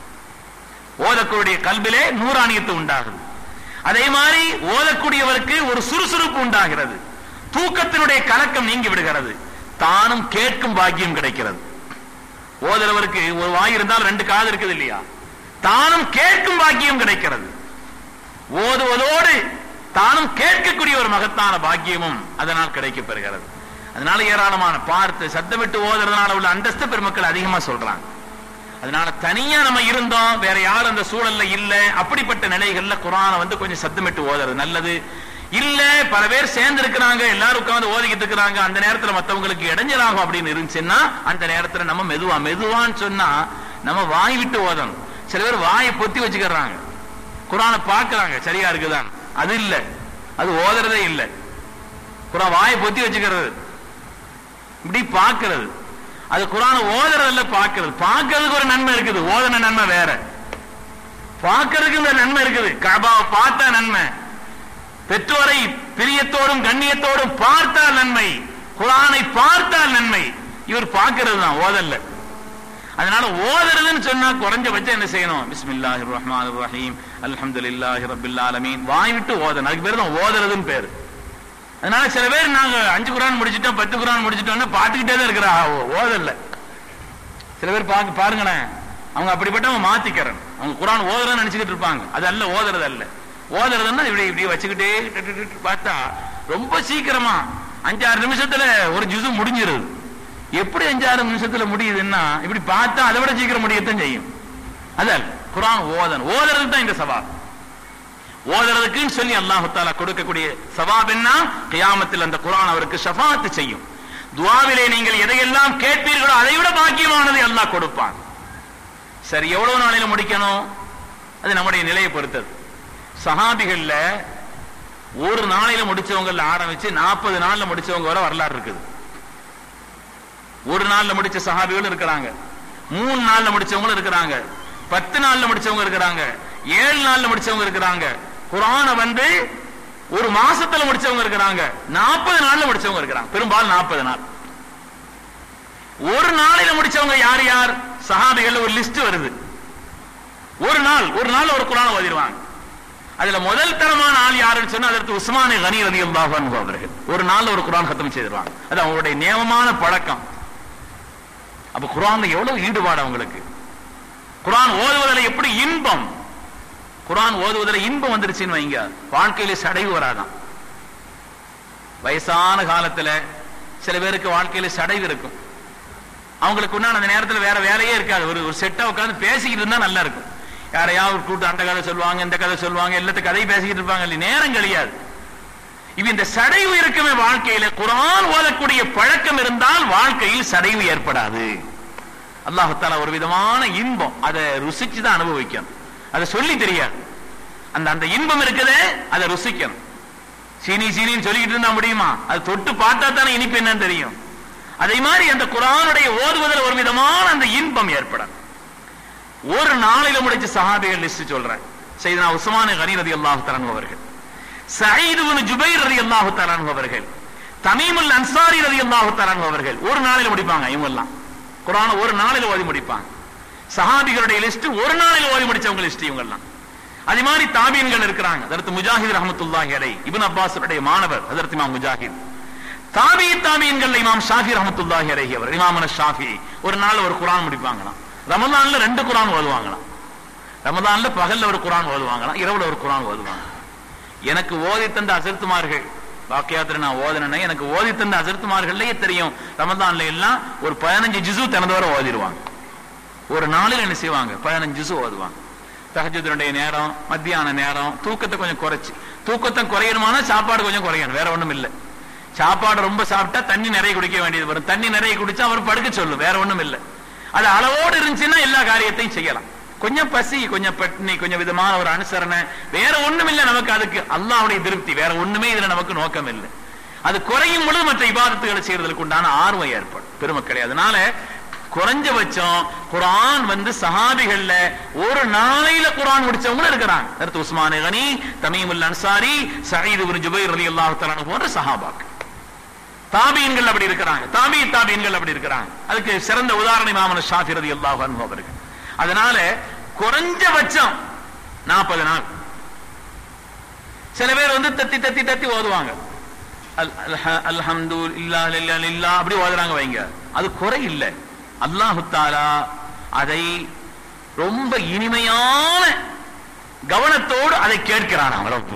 ஓதக்கூடிய கல்விலே நூறாணியத்து உண்டாகுது அதே மாதிரி ஓதக்கூடியவருக்கு ஒரு சுறுசுறுப்பு உண்டாகிறது தூக்கத்தினுடைய கலக்கம் நீங்கி விடுகிறது தானும் கேட்கும் பாக்கியம் கிடைக்கிறது ஓதுறவருக்கு ஒரு வாய் இருந்தால் ரெண்டு காது இருக்குது இல்லையா தானும் கேட்கும் பாக்கியம் கிடைக்கிறது ஓதுவதோடு தானும் கேட்கக்கூடிய ஒரு மகத்தான பாக்கியமும் அதனால் கிடைக்கப் பெறுகிறது அதனால ஏராளமான பார்த்து சத்தமிட்டு ஓதுறதுனால உள்ள அந்தஸ்து பெருமக்கள் அதிகமா சொல்றாங்க அதனால தனியா நம்ம இருந்தோம் வேற யாரும் அந்த சூழல்ல இல்ல அப்படிப்பட்ட நிலைகள்ல குரானை வந்து கொஞ்சம் சத்தமிட்டு ஓதுறது நல்லது இல்ல பல பேர் சேர்ந்து இருக்கிறாங்க எல்லாரும் உட்கார்ந்து ஓதிக்கிட்டு இருக்கிறாங்க அந்த நேரத்துல மத்தவங்களுக்கு இடைஞ்சலாகும் அப்படின்னு இருந்துச்சுன்னா அந்த நேரத்துல நம்ம மெதுவா மெதுவான்னு சொன்னா நம்ம வாய் விட்டு ஓதணும் சில பேர் வாயை பொத்தி வச்சுக்கிறாங்க குரானை பார்க்கறாங்க சரியா இருக்குதான் அது இல்ல அது ஓதுறதே இல்ல குரான் வாயை பொத்தி வச்சுக்கிறது இப்படி பார்க்கிறது அது குரானை ஓதுறதுல பார்க்கிறது பார்க்கறதுக்கு ஒரு நன்மை இருக்குது ஓதன நன்மை வேற பார்க்கறதுக்கு இந்த நன்மை இருக்குது கபாவை பார்த்தா நன்மை பெற்றோரை பிரியத்தோடும் கண்ணியத்தோடும் பார்த்தால் நன்மை குரானை பார்த்தால் நன்மை இவர் பார்க்கிறது தான் ஓதல்ல அதனால ஓதுறதுன்னு சொன்னா குறைஞ்சபட்சம் என்ன செய்யணும் பிஸ்மில்லாஹிர் ரஹ்மானிர் ரஹீம் அல்ஹம்துலில்லாஹி ரப்பில் ஆலமீன் வாய் விட்டு ஓதணும் அதுக்கு பேர் தான் ஓதுறதுன்னு பேரு அதனால சில பேர் நாங்க அஞ்சு குரான் முடிச்சிட்டோம் பத்து குரான் முடிச்சிட்டோம்னு பார்த்துக்கிட்டே தான் இருக்கிறா ஓதல்ல சில பேர் பாக்க பாருங்களேன் அவங்க அப்படிப்பட்டவங்க மாத்திக்கிறேன் அவங்க குரான் ஓதுறன்னு நினைச்சுக்கிட்டு இருப்பாங்க அது அல்ல ஓதுறது அல்ல ஓதுறதுன்னா இப்படி இப்படி வச்சுக்கிட்டே டு, டு, டு, டு பார்த்தா ரொம்ப சீக்கிரமா அஞ்சாறு நிமிஷத்துல ஒரு ஜுசு முடிஞ்சிருது எப்படி அஞ்சாறு நிமிஷத்துல முடியுதுன்னா இப்படி பார்த்தா அதை விட சீக்கிரம் முடியத்தான் செய்யும் அதல் குரான் ஓதன் ஓதுறது தான் இந்த சவால் ஓதுறதுக்குன்னு சொல்லி அல்லாஹு தாலா கொடுக்கக்கூடிய சவாப் என்ன கியாமத்தில் அந்த குரான் அவருக்கு ஷஃபாத்து செய்யும் துவாவிலே நீங்கள் எதையெல்லாம் கேட்பீர்களோ அதை விட பாக்கியமானதை அல்லாஹ் கொடுப்பான் சரி எவ்வளவு நாளையில முடிக்கணும் அது நம்முடைய நிலையை பொறுத்தது சஹாபிகள்ல ஒரு நாளையில முடிச்சவங்கல ஆரம்பிச்சு நாற்பது நாள்ல முடிச்சவங்க வரை வரலாறு இருக்குது ஒரு நாள்ல முடிச்ச சஹாபிகளும் இருக்கிறாங்க மூணு நாள்ல முடிச்சவங்களும் இருக்கிறாங்க பத்து நாள்ல முடிச்சவங்க இருக்கிறாங்க ஏழு நாள்ல முடிச்சவங்க இருக்கிறாங்க குரான வந்து ஒரு மாசத்துல முடிச்சவங்க இருக்கிறாங்க நாற்பது நாள்ல முடிச்சவங்க இருக்கிறாங்க பெரும்பாலும் நாற்பது நாள் ஒரு நாளில முடிச்சவங்க யார் யார் சஹாபிகள் ஒரு லிஸ்ட் வருது ஒரு நாள் ஒரு நாள் ஒரு குரான் ஓதிடுவாங்க அதுல முதல் தரமான ஆள் யாருன்னு சொன்னா அதற்கு உஸ்மானி கனி ரதி அவர்கள் ஒரு நாள் ஒரு குரான் கத்தம் செய்திருவாங்க அது அவங்களுடைய நியமமான பழக்கம் அப்ப குரான்ல எவ்வளவு ஈடுபாடு அவங்களுக்கு குரான் ஓதுவதில் எப்படி இன்பம் குரான் ஓதுவதில் இன்பம் வந்துருச்சுன்னு வைங்க வாழ்க்கையில சடைவு வராதான் வயசான காலத்துல சில பேருக்கு வாழ்க்கையில சடைவு இருக்கும் அவங்களுக்கு உண்டான அந்த நேரத்துல வேற வேலையே இருக்காது ஒரு ஒரு செட்டா உட்காந்து பேசிக்கிட்டு இருந்தா நல்லா இருக்கும் யாரையாவது ஒரு கூட்டு அந்த கதை சொல்லுவாங்க இந்த கதை சொல்லுவாங்க எல்லாத்து கதை பேசிக்கிட்டு இருப்பாங்க இல்லையா? நேரம் கழியாது இப்ப இந்த சடைவு இருக்குமே வாழ்க்கையில குரான் ஓதக்கூடிய பழக்கம் இருந்தால் வாழ்க்கையில் சடைவு ஏற்படாது அல்லாஹு தாலா ஒரு விதமான இன்பம் அதை ருசிச்சு தான் அனுபவிக்கணும் அதை சொல்லி தெரியாது அந்த அந்த இன்பம் இருக்குதே அதை ருசிக்கணும் சீனி சீனின்னு சொல்லிக்கிட்டு இருந்தா முடியுமா அது தொட்டு பார்த்தா தானே இனிப்பு என்னன்னு தெரியும் அதே மாதிரி அந்த குரானுடைய ஓதுவதில் ஒரு விதமான அந்த இன்பம் ஏற்படும் ஒரு நாளில முடிச்ச சஹாபிகள் லிஸ்ட் சொல்றேன் செய்தனா உஸ்மான் கனி ரதி அல்லாஹு தரன் அவர்கள் சயீது பின் ஜுபைர் ரதி அல்லாஹு தரன் அவர்கள் தமீமுல் அன்சாரி ரதி அல்லாஹு தரன் அவர்கள் ஒரு நாளில முடிப்பாங்க இவங்க எல்லாம் குரான ஒரு நாளில ஓதி முடிப்பாங்க சஹாபிகளுடைய லிஸ்ட் ஒரு நாளில் ஓதி முடிச்சவங்க லிஸ்ட் இவங்க எல்லாம் அதே மாதிரி தாபீன்கள் இருக்கிறாங்க அதற்கு முஜாஹித் ரஹமத்துல்லாஹி அலை இப்னு அப்பாஸ் மாணவர் அதற்கு இமாம் முஜாஹித் தாபி தாபீன்கள் இமாம் ஷாஃபி ரஹமத்துல்லாஹி அலைஹி அவர் இமாமன ஷாஃபி ஒரு நாள் ஒரு குரான் முடிப்பாங்களாம் ரமதான்ல ரெண்டு குரான் ஓதுவாங்களாம் ரமதான்ல பகல்ல ஒரு குரான் ஓதுவாங்களாம் இரவுல ஒரு குரான் ஓதுவாங்க எனக்கு ஓதி தந்த அசர்த்துமார்கள் வாக்கியாத்திர நான் ஓதனே எனக்கு ஓதி தந்த அசர்த்துமார்கள்லயே தெரியும் ரமதான்ல எல்லாம் ஒரு பதினஞ்சு ஜிசு தினந்தோற ஓதிடுவாங்க ஒரு நாளில் என்ன செய்வாங்க பதினஞ்சு ஜிசு ஓதுவாங்க தகஜத்தினுடைய நேரம் மத்தியான நேரம் தூக்கத்தை கொஞ்சம் குறைச்சு தூக்கத்தை குறையணுமானா சாப்பாடு கொஞ்சம் குறையணும் வேற ஒண்ணும் இல்லை சாப்பாடு ரொம்ப சாப்பிட்டா தண்ணி நிறைய குடிக்க வேண்டியது வரும் தண்ணி நிறைய குடிச்சா அவர் படுக்க சொல்லும் வேற ஒண்ணும் இல்ல அது அளவோடு இருந்துச்சுன்னா எல்லா காரியத்தையும் செய்யலாம் கொஞ்சம் பசி கொஞ்சம் பட்னி கொஞ்சம் விதமான ஒரு அனுசரணை வேற ஒண்ணும் இல்ல நமக்கு அதுக்கு அல்லாஹ்வுடைய திருப்தி வேற ஒண்ணுமே இதுல நமக்கு நோக்கம் இல்லை அது குறையும் பொழுது மற்ற இபாதத்துகளை செய்யறதுக்கு உண்டான ஆர்வம் ஏற்படும் பெருமக்களே அதனால குறைஞ்சபட்சம் குரான் வந்து சஹாபிகள்ல ஒரு நாளையில குரான் முடிச்சவங்களும் இருக்கிறாங்க அடுத்து உஸ்மான் கனி தமீமுல் அன்சாரி சயீது ஒரு ஜுபைர் ரலி அல்லாஹ் போன்ற சஹாபாக்கள் தாபீன்கள் அப்படி இருக்கிறாங்க தாபி தாபீன்கள் அப்படி இருக்கிறாங்க அதுக்கு சிறந்த உதாரணம் இமாமன் ஷாஃபி ரதி அல்லாஹ் அவர்கள் அதனால குறைஞ்சபட்சம் நாற்பது நாள் சில பேர் வந்து தத்தி தத்தி தத்தி ஓதுவாங்க அல்- அல்ஹ- அல்ஹம்து இல்லா இல்லா இல்லா அப்படி ஓதுறாங்க வைங்க அது குறை இல்ல அல்லாஹு தாலா அதை ரொம்ப இனிமையான கவனத்தோடு அதை கேட்கிறான் அவ்வளவு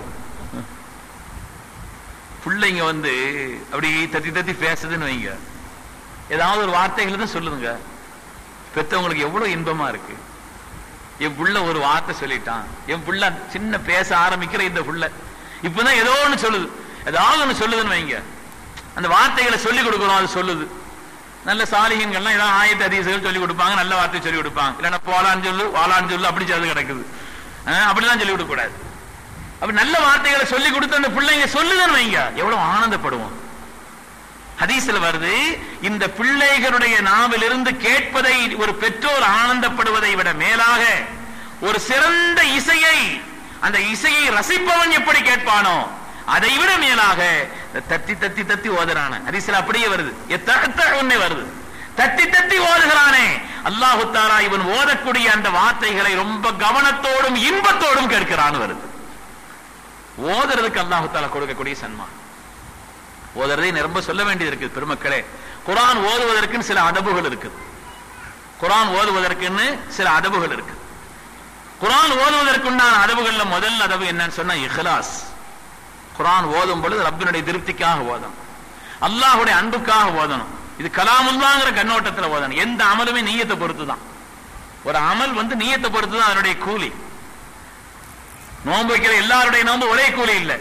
பிள்ளைங்க வந்து அப்படி தத்தி தத்தி பேசுதுன்னு வைங்க ஏதாவது ஒரு வார்த்தைகளை தான் சொல்லுதுங்க பெத்தவங்களுக்கு எவ்வளவு இன்பமா இருக்கு என் புள்ள ஒரு வார்த்தை சொல்லிட்டான் என் புள்ள சின்ன பேச ஆரம்பிக்கிற இந்த புள்ள இப்பதான் ஏதோ ஒண்ணு சொல்லுது ஏதாவது ஒண்ணு சொல்லுதுன்னு வைங்க அந்த வார்த்தைகளை சொல்லி கொடுக்கணும் அது சொல்லுது நல்ல சாலிகங்கள்லாம் ஏதாவது ஆயத்த அதிசயங்கள் சொல்லி கொடுப்பாங்க நல்ல வார்த்தை சொல்லி கொடுப்பாங்க இல்லைன்னா போலான்னு சொல்லு வாலான்னு சொல்லு அப்படி சொல்லு கிடக்குது அஹ் அப்படிலாம் சொல்லி கொடுக்க கூடாது அப்ப நல்ல வார்த்தைகளை சொல்லி கொடுத்து அந்த பிள்ளைங்க சொல்லுதுன்னு வைங்க எவ்வளவு ஆனந்தப்படுவோம் ஹதீஸ்ல வருது இந்த பிள்ளைகளுடைய நாவிலிருந்து கேட்பதை ஒரு பெற்றோர் ஆனந்தப்படுவதை விட மேலாக ஒரு சிறந்த இசையை அந்த இசையை ரசிப்பவன் எப்படி கேட்பானோ அதை விட மேலாக இந்த தத்தி தத்தி தத்தி ஓதுறான ஹதீஸ்ல அப்படியே வருது எத்தகத்த ஒண்ணே வருது தத்தி தத்தி ஓதுகிறானே அல்லாஹு தாலா இவன் ஓதக்கூடிய அந்த வார்த்தைகளை ரொம்ப கவனத்தோடும் இன்பத்தோடும் கேட்கிறான்னு வருது ஓதுறதுக்கு அல்லாஹு தாலா கொடுக்கக்கூடிய சன்மானம் ஓதுறதை ரொம்ப சொல்ல வேண்டியது இருக்குது பெருமக்களே குரான் ஓதுவதற்குன்னு சில அதபுகள் இருக்குது குரான் ஓதுவதற்குன்னு சில அதபுகள் இருக்கு குரான் ஓதுவதற்குண்டான அதபுகள்ல முதல் அதபு என்னன்னு சொன்னா இஹ்லாஸ் குரான் ஓதும் பொழுது ரப்பினுடைய திருப்திக்காக ஓதணும் அல்லாஹுடைய அன்புக்காக ஓதணும் இது கலாமுல்லாங்கிற கண்ணோட்டத்துல ஓதணும் எந்த அமலுமே நீயத்தை பொறுத்து தான் ஒரு அமல் வந்து நீயத்தை பொறுத்து தான் அதனுடைய கூலி நோன்பு வைக்கிற எல்லாருடைய நோன்பு ஒரே கூலி இல்லை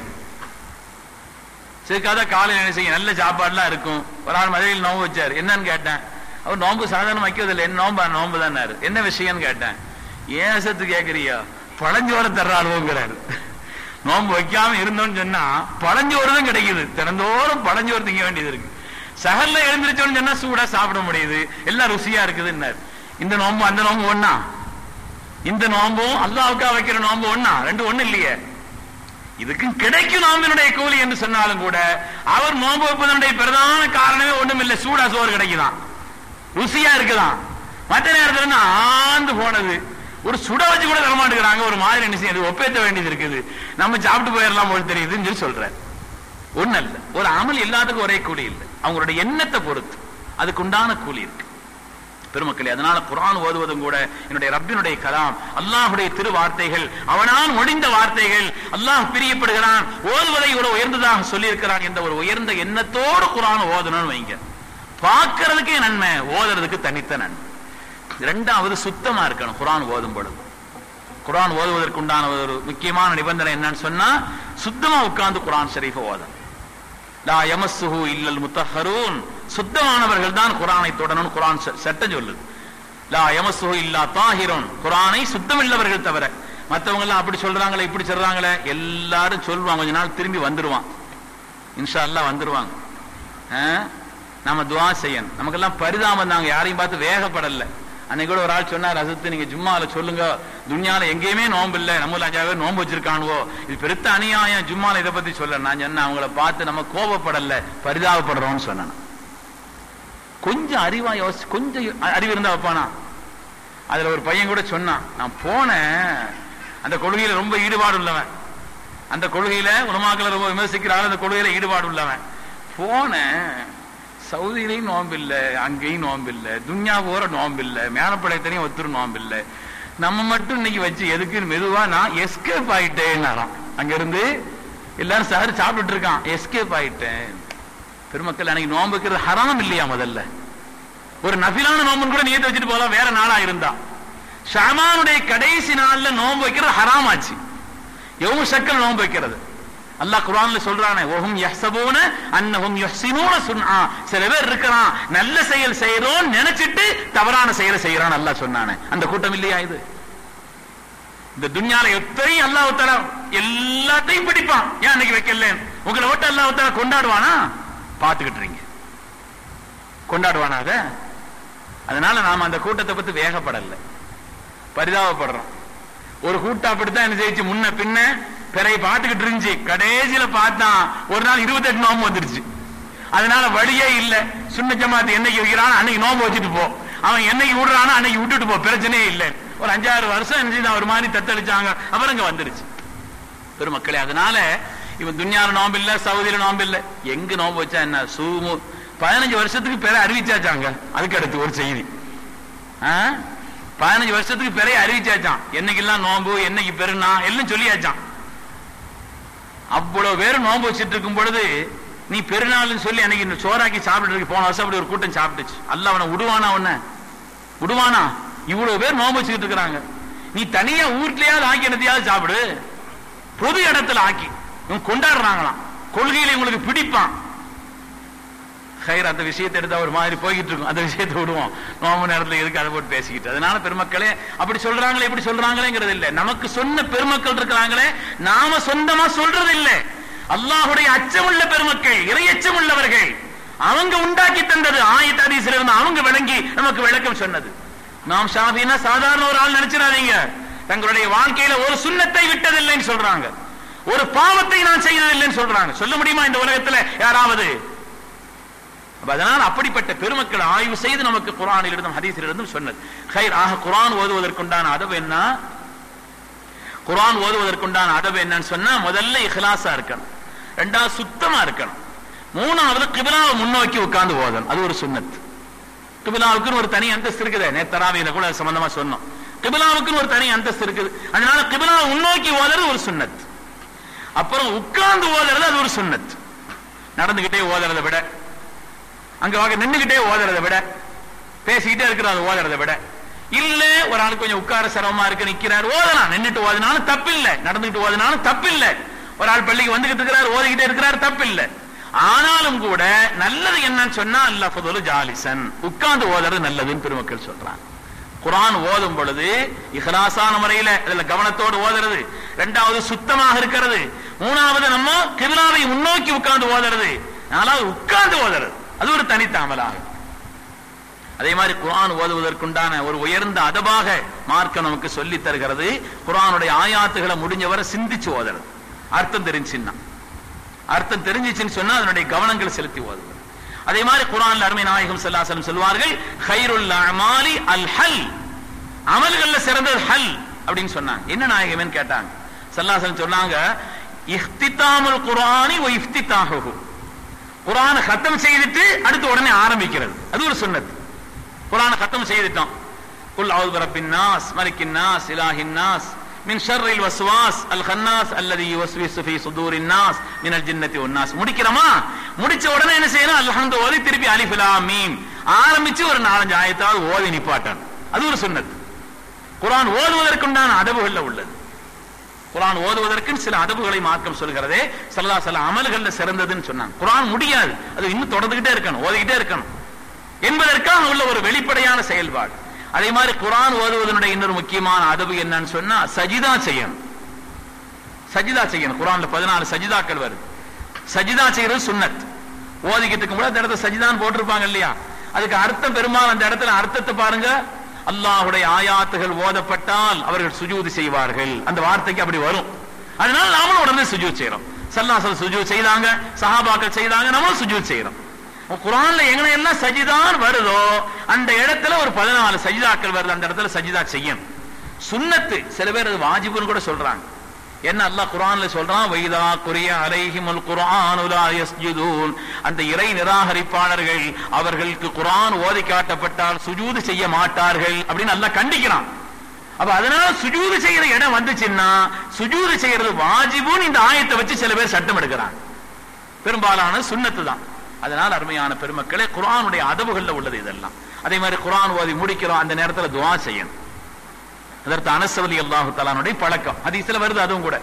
சிறுக்காத காலையில் என்ன செய்யும் நல்ல சாப்பாடுலாம் இருக்கும் ஒரு ஆள் மதுரையில் நோம்பு வச்சாரு என்னன்னு கேட்டேன் அவர் நோம்பு சாதாரண வைக்கிறதில்ல என்ன நோம்பா நோம்பு தானாரு என்ன விஷயம்னு கேட்டேன் ஏன் சத்து கேக்குறியா பழஞ்சோர தர்றாளுங்கிறாரு நோம்பு வைக்காம இருந்தோம்னு சொன்னா பழஞ்சோறு தான் கிடைக்குது தினந்தோறும் பழஞ்சோறு திங்க வேண்டியது இருக்கு சகல்ல எழுந்திரிச்சோன்னு சொன்னா சூடா சாப்பிட முடியுது எல்லாம் ருசியா இருக்குதுன்னாரு இந்த நோம்பு அந்த நோம்பு ஒண்ணா இந்த நோம்பும் அல்லாவுக்கா வைக்கிற நோம்பு ஒண்ணா ரெண்டு ஒண்ணு இல்லையே இதுக்கும் கிடைக்கும் நோம்பினுடைய கூலி என்று சொன்னாலும் கூட அவர் நோன்பு வைப்பதனுடைய பிரதான காரணமே ஒண்ணும் இல்லை சூடா சோறு கிடைக்குதான் ருசியா இருக்குதான் மற்ற நேரத்துல என்ன ஆந்து போனது ஒரு சுட வச்சு கூட தர மாட்டேங்கிறாங்க ஒரு மாதிரி என்ன செய்யுது ஒப்பேத்த வேண்டியது இருக்குது நம்ம சாப்பிட்டு போயிடலாம் போல தெரியுதுன்னு சொல்லி சொல்றாரு ஒண்ணு இல்ல ஒரு அமல் எல்லாத்துக்கும் ஒரே கூலி இல்லை அவங்களுடைய எண்ணத்தை பொறுத்து அதுக்குண்டான கூலி இருக்கு பெருமக்களே அதனால குரான் ஓதுவதும் கூட என்னுடைய ரப்பினுடைய கலாம் அல்லாஹுடைய திரு வார்த்தைகள் அவனால் முடிந்த வார்த்தைகள் அல்லாஹ் பிரியப்படுகிறான் ஓதுவதை ஒரு உயர்ந்ததாக சொல்லியிருக்கிறான் என்ற ஒரு உயர்ந்த எண்ணத்தோடு குரான் ஓதணும்னு வைங்க பார்க்கறதுக்கே நன்மை ஓதுறதுக்கு தனித்த நன்மை இரண்டாவது சுத்தமா இருக்கணும் குரான் ஓதும் பொழுது குரான் ஓதுவதற்குண்டான ஒரு முக்கியமான நிபந்தனை என்னன்னு சொன்னா சுத்தமா உட்கார்ந்து குரான் ஷரீஃப ஓதணும் லா யமஸ்ஸுஹு இல்லல் முத்தஹரூன் சுத்தமானவர்கள் தான் குரானை தொடரணும் குரான் ச- சட்டம் சொல்லுது லா யமஸ்ஸுஹு இல்லா தாஹிரூன் குரானை சுத்தமில்லவர்கள் தவிர மத்தவங்க எல்லாம் அப்படி சொல்றாங்களே இப்படி சொல்றாங்களே எல்லாரும் சொல்லுவாங்க கொஞ்ச நாள் திரும்பி வந்துருவான் இன்ஷா அல்லாஹ் வந்துருவாங்க ஆ? நாம துவா செய்யணும் நமக்கெல்லாம் பரிதாபம் தாங்க யாரையும் பார்த்து வேகப்படல அன்னைக்கு கூட ஒரு ஆள் சொன்னார் அசத்து நீங்க ஜும்மால சொல்லுங்க துன்யால எங்கேயுமே நோம்பு இல்ல நம்ம அஞ்சாவே நோம்பு வச்சிருக்கானுவோ இது பெருத்த அநியாயம் ஜும்மால இதை பத்தி சொல்ல நான் சொன்னேன் அவங்கள பார்த்து நம்ம கோபப்படல பரிதாபப்படுறோம்னு சொன்னேன் கொஞ்சம் அறிவா யோசி கொஞ்சம் அ- அறிவு இருந்தா வைப்பானா அதுல ஒரு பையன் கூட சொன்னான் நான் போனேன் அந்த கொள்கையில ரொம்ப ஈடுபாடு உள்ளவன் அந்த கொள்கையில உலமாக்களை ரொம்ப விமர்சிக்கிறாங்க அந்த கொள்கையில ஈடுபாடு உள்ளவன் போனேன் சவுதியிலையும் நோம்பு இல்ல அங்கேயும் நோம்பு இல்ல துன்யா போற நோம்பு இல்ல மேலப்படையத்தனையும் ஒத்துரு நோம்பு இல்ல நம்ம மட்டும் இன்னைக்கு வச்சு எதுக்குன்னு மெதுவா நான் எஸ்கேப் ஆயிட்டேன்னாராம் அங்க இருந்து எல்லாரும் சார் சாப்பிட்டுட்டு இருக்கான் எஸ்கேப் ஆயிட்டேன் பெருமக்கள் அன்னைக்கு நோம்பு வைக்கிறது ஹராம் இல்லையா முதல்ல ஒரு நபிலான நோம்புன்னு கூட நியத்து வச்சுட்டு போலாம் வேற நாளா இருந்தா ஷாமானுடைய கடைசி நாள்ல நோன்பு வைக்கிறது ஹராம் ஆச்சு எவ்வளவு சக்கல் நோன்பு வைக்கிறது அல்லாஹ் குர்ஆன்ல சொல்றானே ஓஹும் யஹ்சபூன அன்னஹும் யுஹ்சினூன சுன்ஆ சில பேர் இருக்கிறான் நல்ல செயல் செய்யறோம் நினைச்சிட்டு தவறான செயலை செய்யறான் அல்லாஹ் சொன்னானே அந்த கூட்டம் இல்லையா இது இந்த துன்யால எத்தனையும் அல்லாஹ் தஆலா எல்லாத்தையும் பிடிப்பான் ஏன் அன்னைக்கு வைக்கல உங்களை விட்டு அல்லாஹ் தஆலா கொண்டாடுவானா பாத்துக்கிட்டு இருக்கீங்க கொண்டாடுவானா அத அதனால நாம அந்த கூட்டத்தை பத்தி வேகப்படல பரிதாபப்படுறோம் ஒரு கூட்டம் அப்படித்தான் என்ன செய்ச்சு முன்ன பின்ன பிறைய பார்த்துக்கிட்டு இருந்துச்சு கடைசியில பார்த்தான் ஒரு நாள் இருபத்தெட்டு நோம்பு வந்துருச்சு அதனால வழியே இல்ல சுன்ன ஜமாத்து என்னைக்கு வைக்கிறான் அன்னைக்கு நோம்பு வச்சுட்டு போ அவன் என்னைக்கு விடுறானோ அன்னைக்கு விட்டுட்டு போ பிரச்சனையே இல்லை ஒரு அஞ்சாறு வருஷம் என்ன செய்தான் ஒரு மாதிரி தத்தளிச்சாங்க அப்புறம் இங்க வந்துருச்சு பெருமக்களே அதனால இவன் துன்யால நோம்பு இல்ல சவுதியில நோம்பு இல்ல எங்க நோம்பு வச்சா என்ன சூமு பதினஞ்சு வருஷத்துக்கு பிற அறிவிச்சாச்சாங்க அதுக்கு அடுத்து ஒரு செய்தி ஆ? பதினஞ்சு வருஷத்துக்கு பிறைய அறிவிச்சாச்சான் என்னைக்கெல்லாம் நோம்பு என்னைக்கு பெருனா எல்லாம் சொல்லியாச்சான் அவ்வளவு பேரும் நோம்பு வச்சிட்டு இருக்கும் பொழுது நீ பெருநாள்னு சொல்லி அன்னைக்கு இந்த சோறாக்கி சாப்பிட்டு போன வருஷம் அப்படி ஒரு கூட்டம் சாப்பிட்டுச்சு அல்ல அவனை விடுவானா அவன விடுவானா இவ்வளவு பேர் நோம்பு வச்சுக்கிட்டு இருக்கிறாங்க நீ தனியா வீட்லயாவது ஆக்கி என்னத்தையாவது சாப்பிடு பொது இடத்துல ஆக்கி இவன் கொண்டாடுறாங்களாம் கொள்கையில உங்களுக்கு பிடிப்பான் ஹைர் அந்த விஷயத்தை எடுத்தா ஒரு மாதிரி போய்கிட்டு இருக்கும் அந்த விஷயத்தை விடுவோம் நோம்பு நேரத்துல எதுக்கு அதை போட்டு பேசிக்கிட்டு அதனால பெருமக்களே அப்படி சொல்றாங்களே இப்படி சொல்றாங்களேங்கிறது இல்ல நமக்கு சொன்ன பெருமக்கள் இருக்கிறாங்களே நாம சொந்தமா சொல்றது இல்ல அல்லாஹுடைய அச்சமுள்ள பெருமக்கள் இறையச்சம் உள்ளவர்கள் அவங்க உண்டாக்கி தந்தது ஆயத் ஹதீஸ்ல இருந்து அவங்க விளங்கி நமக்கு விளக்கம் சொன்னது நாம் ஷாஃபினா சாதாரண ஒரு ஆள் நினைச்சிடாதீங்க தங்களுடைய வாழ்க்கையில ஒரு சுண்ணத்தை விட்டதில்லைன்னு சொல்றாங்க ஒரு பாவத்தை நான் செய்ததில்லைன்னு சொல்றாங்க சொல்ல முடியுமா இந்த உலகத்துல யாராவது அப்ப அதனால் அப்படிப்பட்ட பெருமக்கள் ஆய்வு செய்து நமக்கு குரானில் இருந்தும் ஹதீஸில் இருந்தும் சொன்னது ஹைர் ஆக குரான் ஓதுவதற்குண்டான அதவு என்ன குரான் ஓதுவதற்குண்டான அதவு என்னன்னு சொன்னா முதல்ல இஹ்லாஸா இருக்கணும் ரெண்டாவது சுத்தமா இருக்கணும் மூணாவது கிபிலாவை முன்னோக்கி உட்கார்ந்து ஓதணும் அது ஒரு சுன்னத் கிபிலாவுக்குன்னு ஒரு தனி அந்தஸ்து இருக்குது நேத்தராவியில கூட அது சம்பந்தமா சொன்னோம் கிபிலாவுக்குன்னு ஒரு தனி அந்தஸ்து இருக்குது அதனால கிபிலாவை முன்னோக்கி ஓதுறது ஒரு சுன்னத் அப்புறம் உட்கார்ந்து ஓதுறது அது ஒரு சுன்னத் நடந்துகிட்டே ஓதுறதை விட அங்க வாங்க நின்னுகிட்டே ஓதுறதை விட பேசிக்கிட்டே இருக்கிறாரு ஓதுறதை விட இல்ல ஒரு ஆள் கொஞ்சம் உட்கார சிரமமா இருக்கு நிக்கிறார் ஓதலாம் நின்னுட்டு ஓதினாலும் தப்பு இல்ல நடந்துகிட்டு ஓதினாலும் தப்பு இல்ல ஒரு ஆள் பள்ளிக்கு வந்துகிட்டு இருக்கிறார் ஓதிக்கிட்டே இருக்கிறார் தப்பு இல்ல ஆனாலும் கூட நல்லது என்னன்னு சொன்னா அல்ல ஜாலிசன் உட்கார்ந்து ஓதுறது நல்லதுன்னு பெருமக்கள் சொல்றாங்க குரான் ஓதும் பொழுது இஹ்லாசான முறையில அதுல கவனத்தோடு ஓதுறது ரெண்டாவது சுத்தமாக இருக்கிறது மூணாவது நம்ம கிபிலாவை முன்னோக்கி உட்கார்ந்து ஓதுறது நாலாவது உட்கார்ந்து ஓதுறது அது ஒரு தனித்த அமலாகும் அதே மாதிரி குரான் ஓதுவதற்குண்டான ஒரு உயர்ந்த அதபாக மார்க்க நமக்கு சொல்லி தருகிறது குரானுடைய ஆயாத்துகளை முடிஞ்சவரை சிந்திச்சு ஓதுறது அர்த்தம் தெரிஞ்சுன்னா அர்த்தம் தெரிஞ்சிச்சுன்னு சொன்னா அதனுடைய கவனங்கள் செலுத்தி ஓதுவது அதே மாதிரி குரான்ல அருமை நாயகம் ஸல்லல்லாஹு சொல்வார்கள் ஹைருல் அமாலி அல் ஹல் அமல்கள்ல சிறந்தது ஹல் அப்படின்னு சொன்னாங்க என்ன நாயகமேன்னு கேட்டாங்க ஸல்லல்லாஹு சொன்னாங்க இஃப்திதாமுல் குர்ஆனி வ இஃப்திதாஹுஹு குரான கத்தம் செய்துட்டு அடுத்து உடனே ஆரம்பிக்கிறது அது ஒரு சுன்னத் குரான கத்தம் செய்துட்டோம் குல் அவுது ரப்பின் நாஸ் மலிக்கின் நாஸ் இலாஹின் நாஸ் மின் ஷர்ரில் வஸ்வாஸ் அல் ஹன்னாஸ் அல்லதி யுவஸ்விசு ஃபீ சுதூரின் நாஸ் மினல் ஜின்னத்தி வன் நாஸ் முடிக்கிறோமா முடிச்ச உடனே என்ன செய்யணும் அல்ஹம்து ஓதி திருப்பி அலிஃப் லாம் மீம் ஆரம்பிச்சு ஒரு நாலஞ்சு ஆயத்தாவது ஓதி நிப்பாட்டன் அது ஒரு சுன்னத் குரான் ஓதுவதற்குண்டான அதவுகள்ல உள்ளது குரான் ஓதுவதற்கு சில அதவுகளை மார்க்கம் சொல்கிறதே சல்லா சில அமல்கள்ல சிறந்ததுன்னு சொன்னாங்க குரான் முடியாது அது இன்னும் தொடர்ந்துகிட்டே இருக்கணும் ஓதிக்கிட்டே இருக்கணும் என்பதற்காக உள்ள ஒரு வெளிப்படையான செயல்பாடு அதே மாதிரி குரான் ஓதுவதனுடைய இன்னொரு முக்கியமான அதவு என்னன்னு சொன்னா சஜிதா செய்யணும் சஜிதா செய்யணும் குரான்ல பதினாலு சஜிதாக்கள் வருது சஜிதா செய்யறது சுன்னத் ஓதிக்கிட்டு இருக்கும்போது அந்த இடத்துல சஜிதான் போட்டிருப்பாங்க இல்லையா அதுக்கு அர்த்தம் பெரும்பாலும் அந்த இடத்துல அர்த்தத்தை பாருங்க அல்லாஹுடைய ஆயாத்துகள் ஓதப்பட்டால் அவர்கள் சுஜூது செய்வார்கள் அந்த வார்த்தைக்கு அப்படி வரும் அதனால நாமளும் உடனே சுஜூத் செய்யறோம் சல்லாசல் சுஜூத் செய்தாங்க சஹாபாக்கள் செய்தாங்க நம்மளும் சுஜூத் செய்யறோம் குரான்ல எங்க எல்லாம் சஜிதான் வருதோ அந்த இடத்துல ஒரு பதினாலு சஜிதாக்கள் வருது அந்த இடத்துல சஜிதா செய்யணும் சுன்னத்து சில பேர் அது வாஜிபுன்னு கூட சொல்றாங்க என்ன அல்லாஹ் குரான்ல சொல்றான் வைதா குரிய அலைஹிமுல் குர்ஆனுலா யஸ்ஜுதூன் அந்த இறை நிராகரிப்பாளர்கள் அவர்களுக்கு குர்ஆன் ஓதி காட்டப்பட்டால் சுஜூது செய்ய மாட்டார்கள் அப்படின்னு அல்லாஹ் கண்டிக்கிறான் அப்ப அதனால சுஜூது செய்யற இடம் வந்துச்சுன்னா சுஜூது செய்யறது வாஜிபுன்னு இந்த ஆயத்தை வச்சு சில பேர் சட்டம் எடுக்கிறாங்க பெரும்பாலான சுன்னத்து தான் அதனால அருமையான பெருமக்களே குரானுடைய அதவுகள்ல உள்ளது இதெல்லாம் அதே மாதிரி குரான் ஓதி முடிக்கிறோம் அந்த நேரத்துல துவா செய்யணும் அதற்கு அனசவலி அல்லாஹு தலானுடைய பழக்கம் ஹதீஸ்ல வருது அதுவும் கூட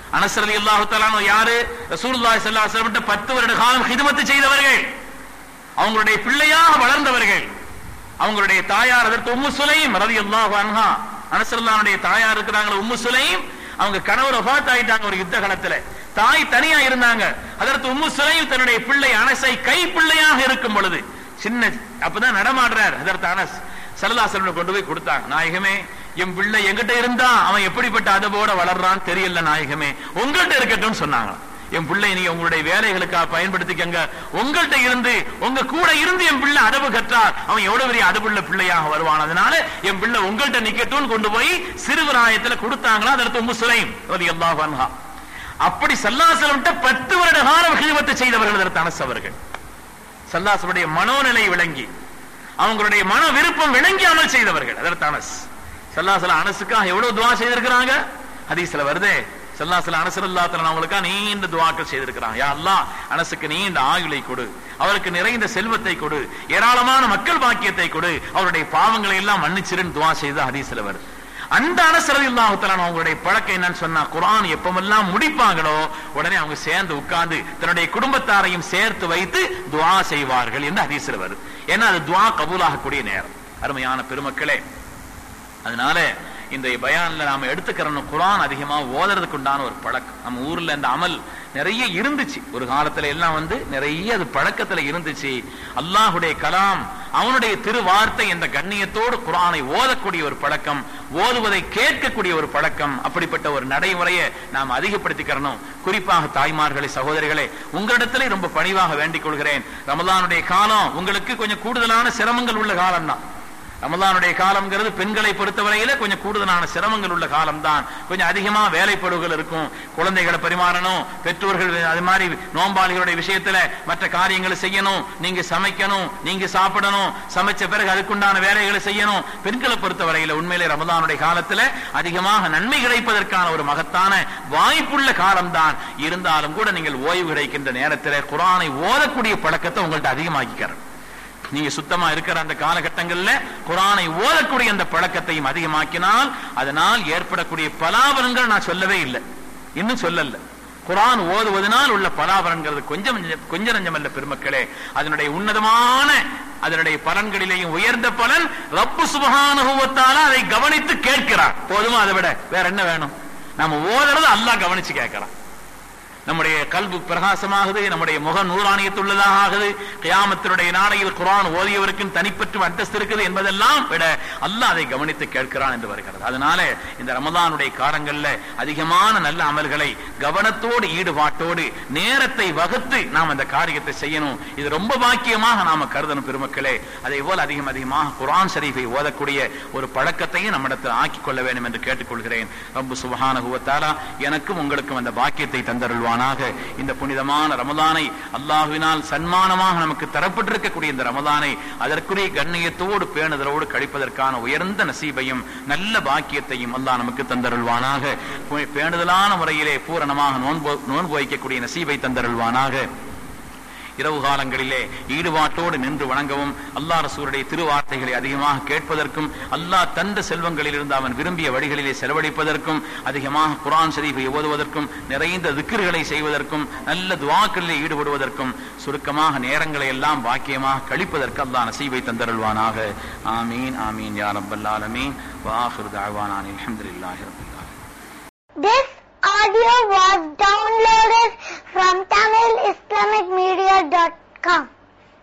அனசரதி அல்லாஹு யாரு ரசூலுல்லாஹி ஸல்லல்லாஹு அலைஹி வஸல்லம் பத்து வருட காலம் ஹிதமத்து செய்தவர்கள் அவங்களுடைய பிள்ளையாக வளர்ந்தவர்கள் அவங்களுடைய தாயார் அதற்கு உம்மு சுலைம் ரலியல்லாஹு அன்ஹா அனசரல்லானுடைய தாயார் இருக்கிறாங்க உம்மு சுலைம் அவங்க கணவர் வஃபாத் ஆயிட்டாங்க ஒரு யுத்த காலத்துல தாய் தனியா இருந்தாங்க அதற்கு உம்மு சுலைம் தன்னுடைய பிள்ளை அனசை கை பிள்ளையாக இருக்கும் பொழுது சின்ன அப்பதான் நடமாடுறார் அதற்கு அனஸ் சரதாசரனை கொண்டு போய் கொடுத்தாங்க நாயகமே என் பிள்ளை எங்கிட்ட இருந்தா அவன் எப்படிப்பட்ட அதபோட வளர்றான் தெரியல நாயகமே உங்கள்கிட்ட இருக்கட்டும் சொன்னாங்க என் பிள்ளை நீங்க உங்களுடைய வேலைகளுக்காக பயன்படுத்திக்கங்க உங்கள்கிட்ட இருந்து உங்க கூட இருந்து என் பிள்ளை அதவு கற்றார் அவன் எவ்வளவு பெரிய அதவுள்ள பிள்ளையாக வருவான் அதனால என் பிள்ளை உங்கள்கிட்ட நிக்கட்டும் கொண்டு போய் சிறுவராயத்துல கொடுத்தாங்களா அதற்கு உம்மு சுலைம் ரலியல்லாஹு அன்ஹா அப்படி சல்லாசலம் பத்து வருட காலம் ஹிதமத்தை செய்தவர்கள் அதற்கு அனஸ் அவர்கள் சல்லாசனுடைய மனோநிலை விளங்கி அவங்களுடைய மன விருப்பம் விளங்கி அமல் செய்தவர்கள் அதற்கு அனஸ் சல்லாசல அனசுக்காக எவ்வளவு துவா செய்திருக்கிறாங்க ஹதீஸ்ல வருதே சல்லாசல அனசரல்லாத்தல அவங்களுக்கா நீண்ட துவாக்கள் செய்திருக்கிறாங்க யா அல்லாஹ் அனசுக்கு நீண்ட ஆயுளை கொடு அவருக்கு நிறைந்த செல்வத்தை கொடு ஏராளமான மக்கள் பாக்கியத்தை கொடு அவருடைய பாவங்களை எல்லாம் மன்னிச்சிருன்னு துவா செய்த ஹதீஸ்ல வருது அந்த அனசரதி இல்லாஹத்தலான அவங்களுடைய பழக்கம் என்னன்னு சொன்னா குரான் எப்பமெல்லாம் முடிப்பாங்களோ உடனே அவங்க சேர்ந்து உட்கார்ந்து தன்னுடைய குடும்பத்தாரையும் சேர்த்து வைத்து துவா செய்வார்கள் என்று ஹதீஸ்ல வருது ஏன்னா அது துவா கபூலாகக்கூடிய நேரம் அருமையான பெருமக்களே அதனால இந்த பயான்ல நாம எடுத்துக்கிறோம் குரான் அதிகமா ஓதுறதுக்கு உண்டான ஒரு பழக்கம் நம்ம ஊர்ல இந்த அமல் நிறைய இருந்துச்சு ஒரு காலத்துல எல்லாம் வந்து நிறைய அது பழக்கத்துல இருந்துச்சு அல்லாஹுடைய கலாம் அவனுடைய திருவார்த்தை என்ற கண்ணியத்தோடு குரானை ஓதக்கூடிய ஒரு பழக்கம் ஓதுவதை கேட்கக்கூடிய ஒரு பழக்கம் அப்படிப்பட்ட ஒரு நடைமுறையை நாம் அதிகப்படுத்திக்கிறணும் குறிப்பாக தாய்மார்களே சகோதரிகளே உங்களிடத்திலே ரொம்ப பணிவாக வேண்டிக் கொள்கிறேன் ரமலானுடைய காலம் உங்களுக்கு கொஞ்சம் கூடுதலான சிரமங்கள் உள்ள காலம் தான் ரமலானுடைய காலம்ங்கிறது பெண்களை பொறுத்தவரையில கொஞ்சம் கூடுதலான சிரமங்கள் உள்ள காலம் தான் கொஞ்சம் அதிகமா வேலைப்படுகள் இருக்கும் குழந்தைகளை பரிமாறணும் பெற்றோர்கள் அது மாதிரி நோம்பாளிகளுடைய விஷயத்துல மற்ற காரியங்களை செய்யணும் நீங்க சமைக்கணும் நீங்க சாப்பிடணும் சமைச்ச பிறகு அதுக்குண்டான வேலைகளை செய்யணும் பெண்களை பொறுத்தவரையில உண்மையிலே ரமலானுடைய காலத்துல அதிகமாக நன்மை கிடைப்பதற்கான ஒரு மகத்தான வாய்ப்புள்ள காலம்தான் இருந்தாலும் கூட நீங்கள் ஓய்வு கிடைக்கின்ற நேரத்தில் குரானை ஓதக்கூடிய பழக்கத்தை உங்கள்ட்ட அதிகமாக்கிக்கிறேன் நீங்க சுத்தமா இருக்கிற அந்த காலகட்டங்கள்ல குரானை ஓதக்கூடிய அந்த பழக்கத்தையும் அதிகமாக்கினால் அதனால் ஏற்படக்கூடிய பலாபலன்கள் நான் சொல்லவே இல்லை இன்னும் சொல்லல குரான் ஓதுவதனால் உள்ள பலாபலன்கிறது கொஞ்சம் கொஞ்சம் நஞ்சம் அல்ல பெருமக்களே அதனுடைய உன்னதமான அதனுடைய பலன்களிலேயும் உயர்ந்த பலன் ரப்பு சுபகானுபவத்தால அதை கவனித்து கேட்கிறார் போதுமா அதை விட வேற என்ன வேணும் நம்ம ஓதுறது அல்லாஹ் கவனிச்சு கேட்கிறான் நம்முடைய கல்வி பிரகாசமாகுது நம்முடைய முக நூறாணியத்துள்ளதாக ஆகுது கியாமத்தினுடைய நாளையில் குரான் ஓதியவருக்கு தனிப்பற்றும் அந்தஸ்து இருக்குது என்பதெல்லாம் விட அல்லாஹ் அதை கவனித்து கேட்கிறான் என்று வருகிறது அதனால இந்த ரமதானுடைய காலங்கள்ல அதிகமான நல்ல அமல்களை கவனத்தோடு ஈடுபாட்டோடு நேரத்தை வகுத்து நாம் அந்த காரியத்தை செய்யணும் இது ரொம்ப பாக்கியமாக நாம கருதணும் பெருமக்களே அதே போல அதிகம் அதிகமாக குரான் ஷரீஃபை ஓதக்கூடிய ஒரு பழக்கத்தையும் நம்மிடத்தில் ஆக்கிக் கொள்ள வேண்டும் என்று கேட்டுக்கொள்கிறேன் ரப்பு சுபஹானஹுவத்தாலா எனக்கும் உங்களுக்கும் அந்த பாக்கியத்தை தந்தருள்வான் செய்வானாக இந்த புனிதமான ரமதானை அல்லாஹுவினால் சன்மானமாக நமக்கு தரப்பட்டிருக்கக்கூடிய இந்த ரமதானை அதற்குரிய கண்ணியத்தோடு பேணுதலோடு கழிப்பதற்கான உயர்ந்த நசீபையும் நல்ல பாக்கியத்தையும் அல்லாஹ் நமக்கு தந்தருள்வானாக பேணுதலான முறையிலே பூரணமாக நோன்பு நோன்பு வைக்கக்கூடிய நசீபை தந்தருள்வானாக இரவு காலங்களிலே ஈடுபாட்டோடு நின்று வணங்கவும் அல்லாஹ் ரசூருடைய திருவார்த்தைகளை அதிகமாக கேட்பதற்கும் அல்லாஹ் தந்த செல்வங்களில் இருந்து அவன் விரும்பிய வழிகளிலே செலவழிப்பதற்கும் அதிகமாக குரான் ஷரீஃபை ஓதுவதற்கும் நிறைந்த திக்கிர்களை செய்வதற்கும் நல்ல துவாக்களிலே ஈடுபடுவதற்கும் சுருக்கமாக நேரங்களை எல்லாம் பாக்கியமாக கழிப்பதற்கு அல்லாஹ் நசீபை தந்தருள்வானாக ஆமீன் ஆமீன் யா ரப்பல் ஆலமீன் வாஹிர் தஅவானா அல்ஹம்துலில்லாஹி ரப்பில் ஆலமீன் This audio was downloaded from TamilIslamicMedia.com.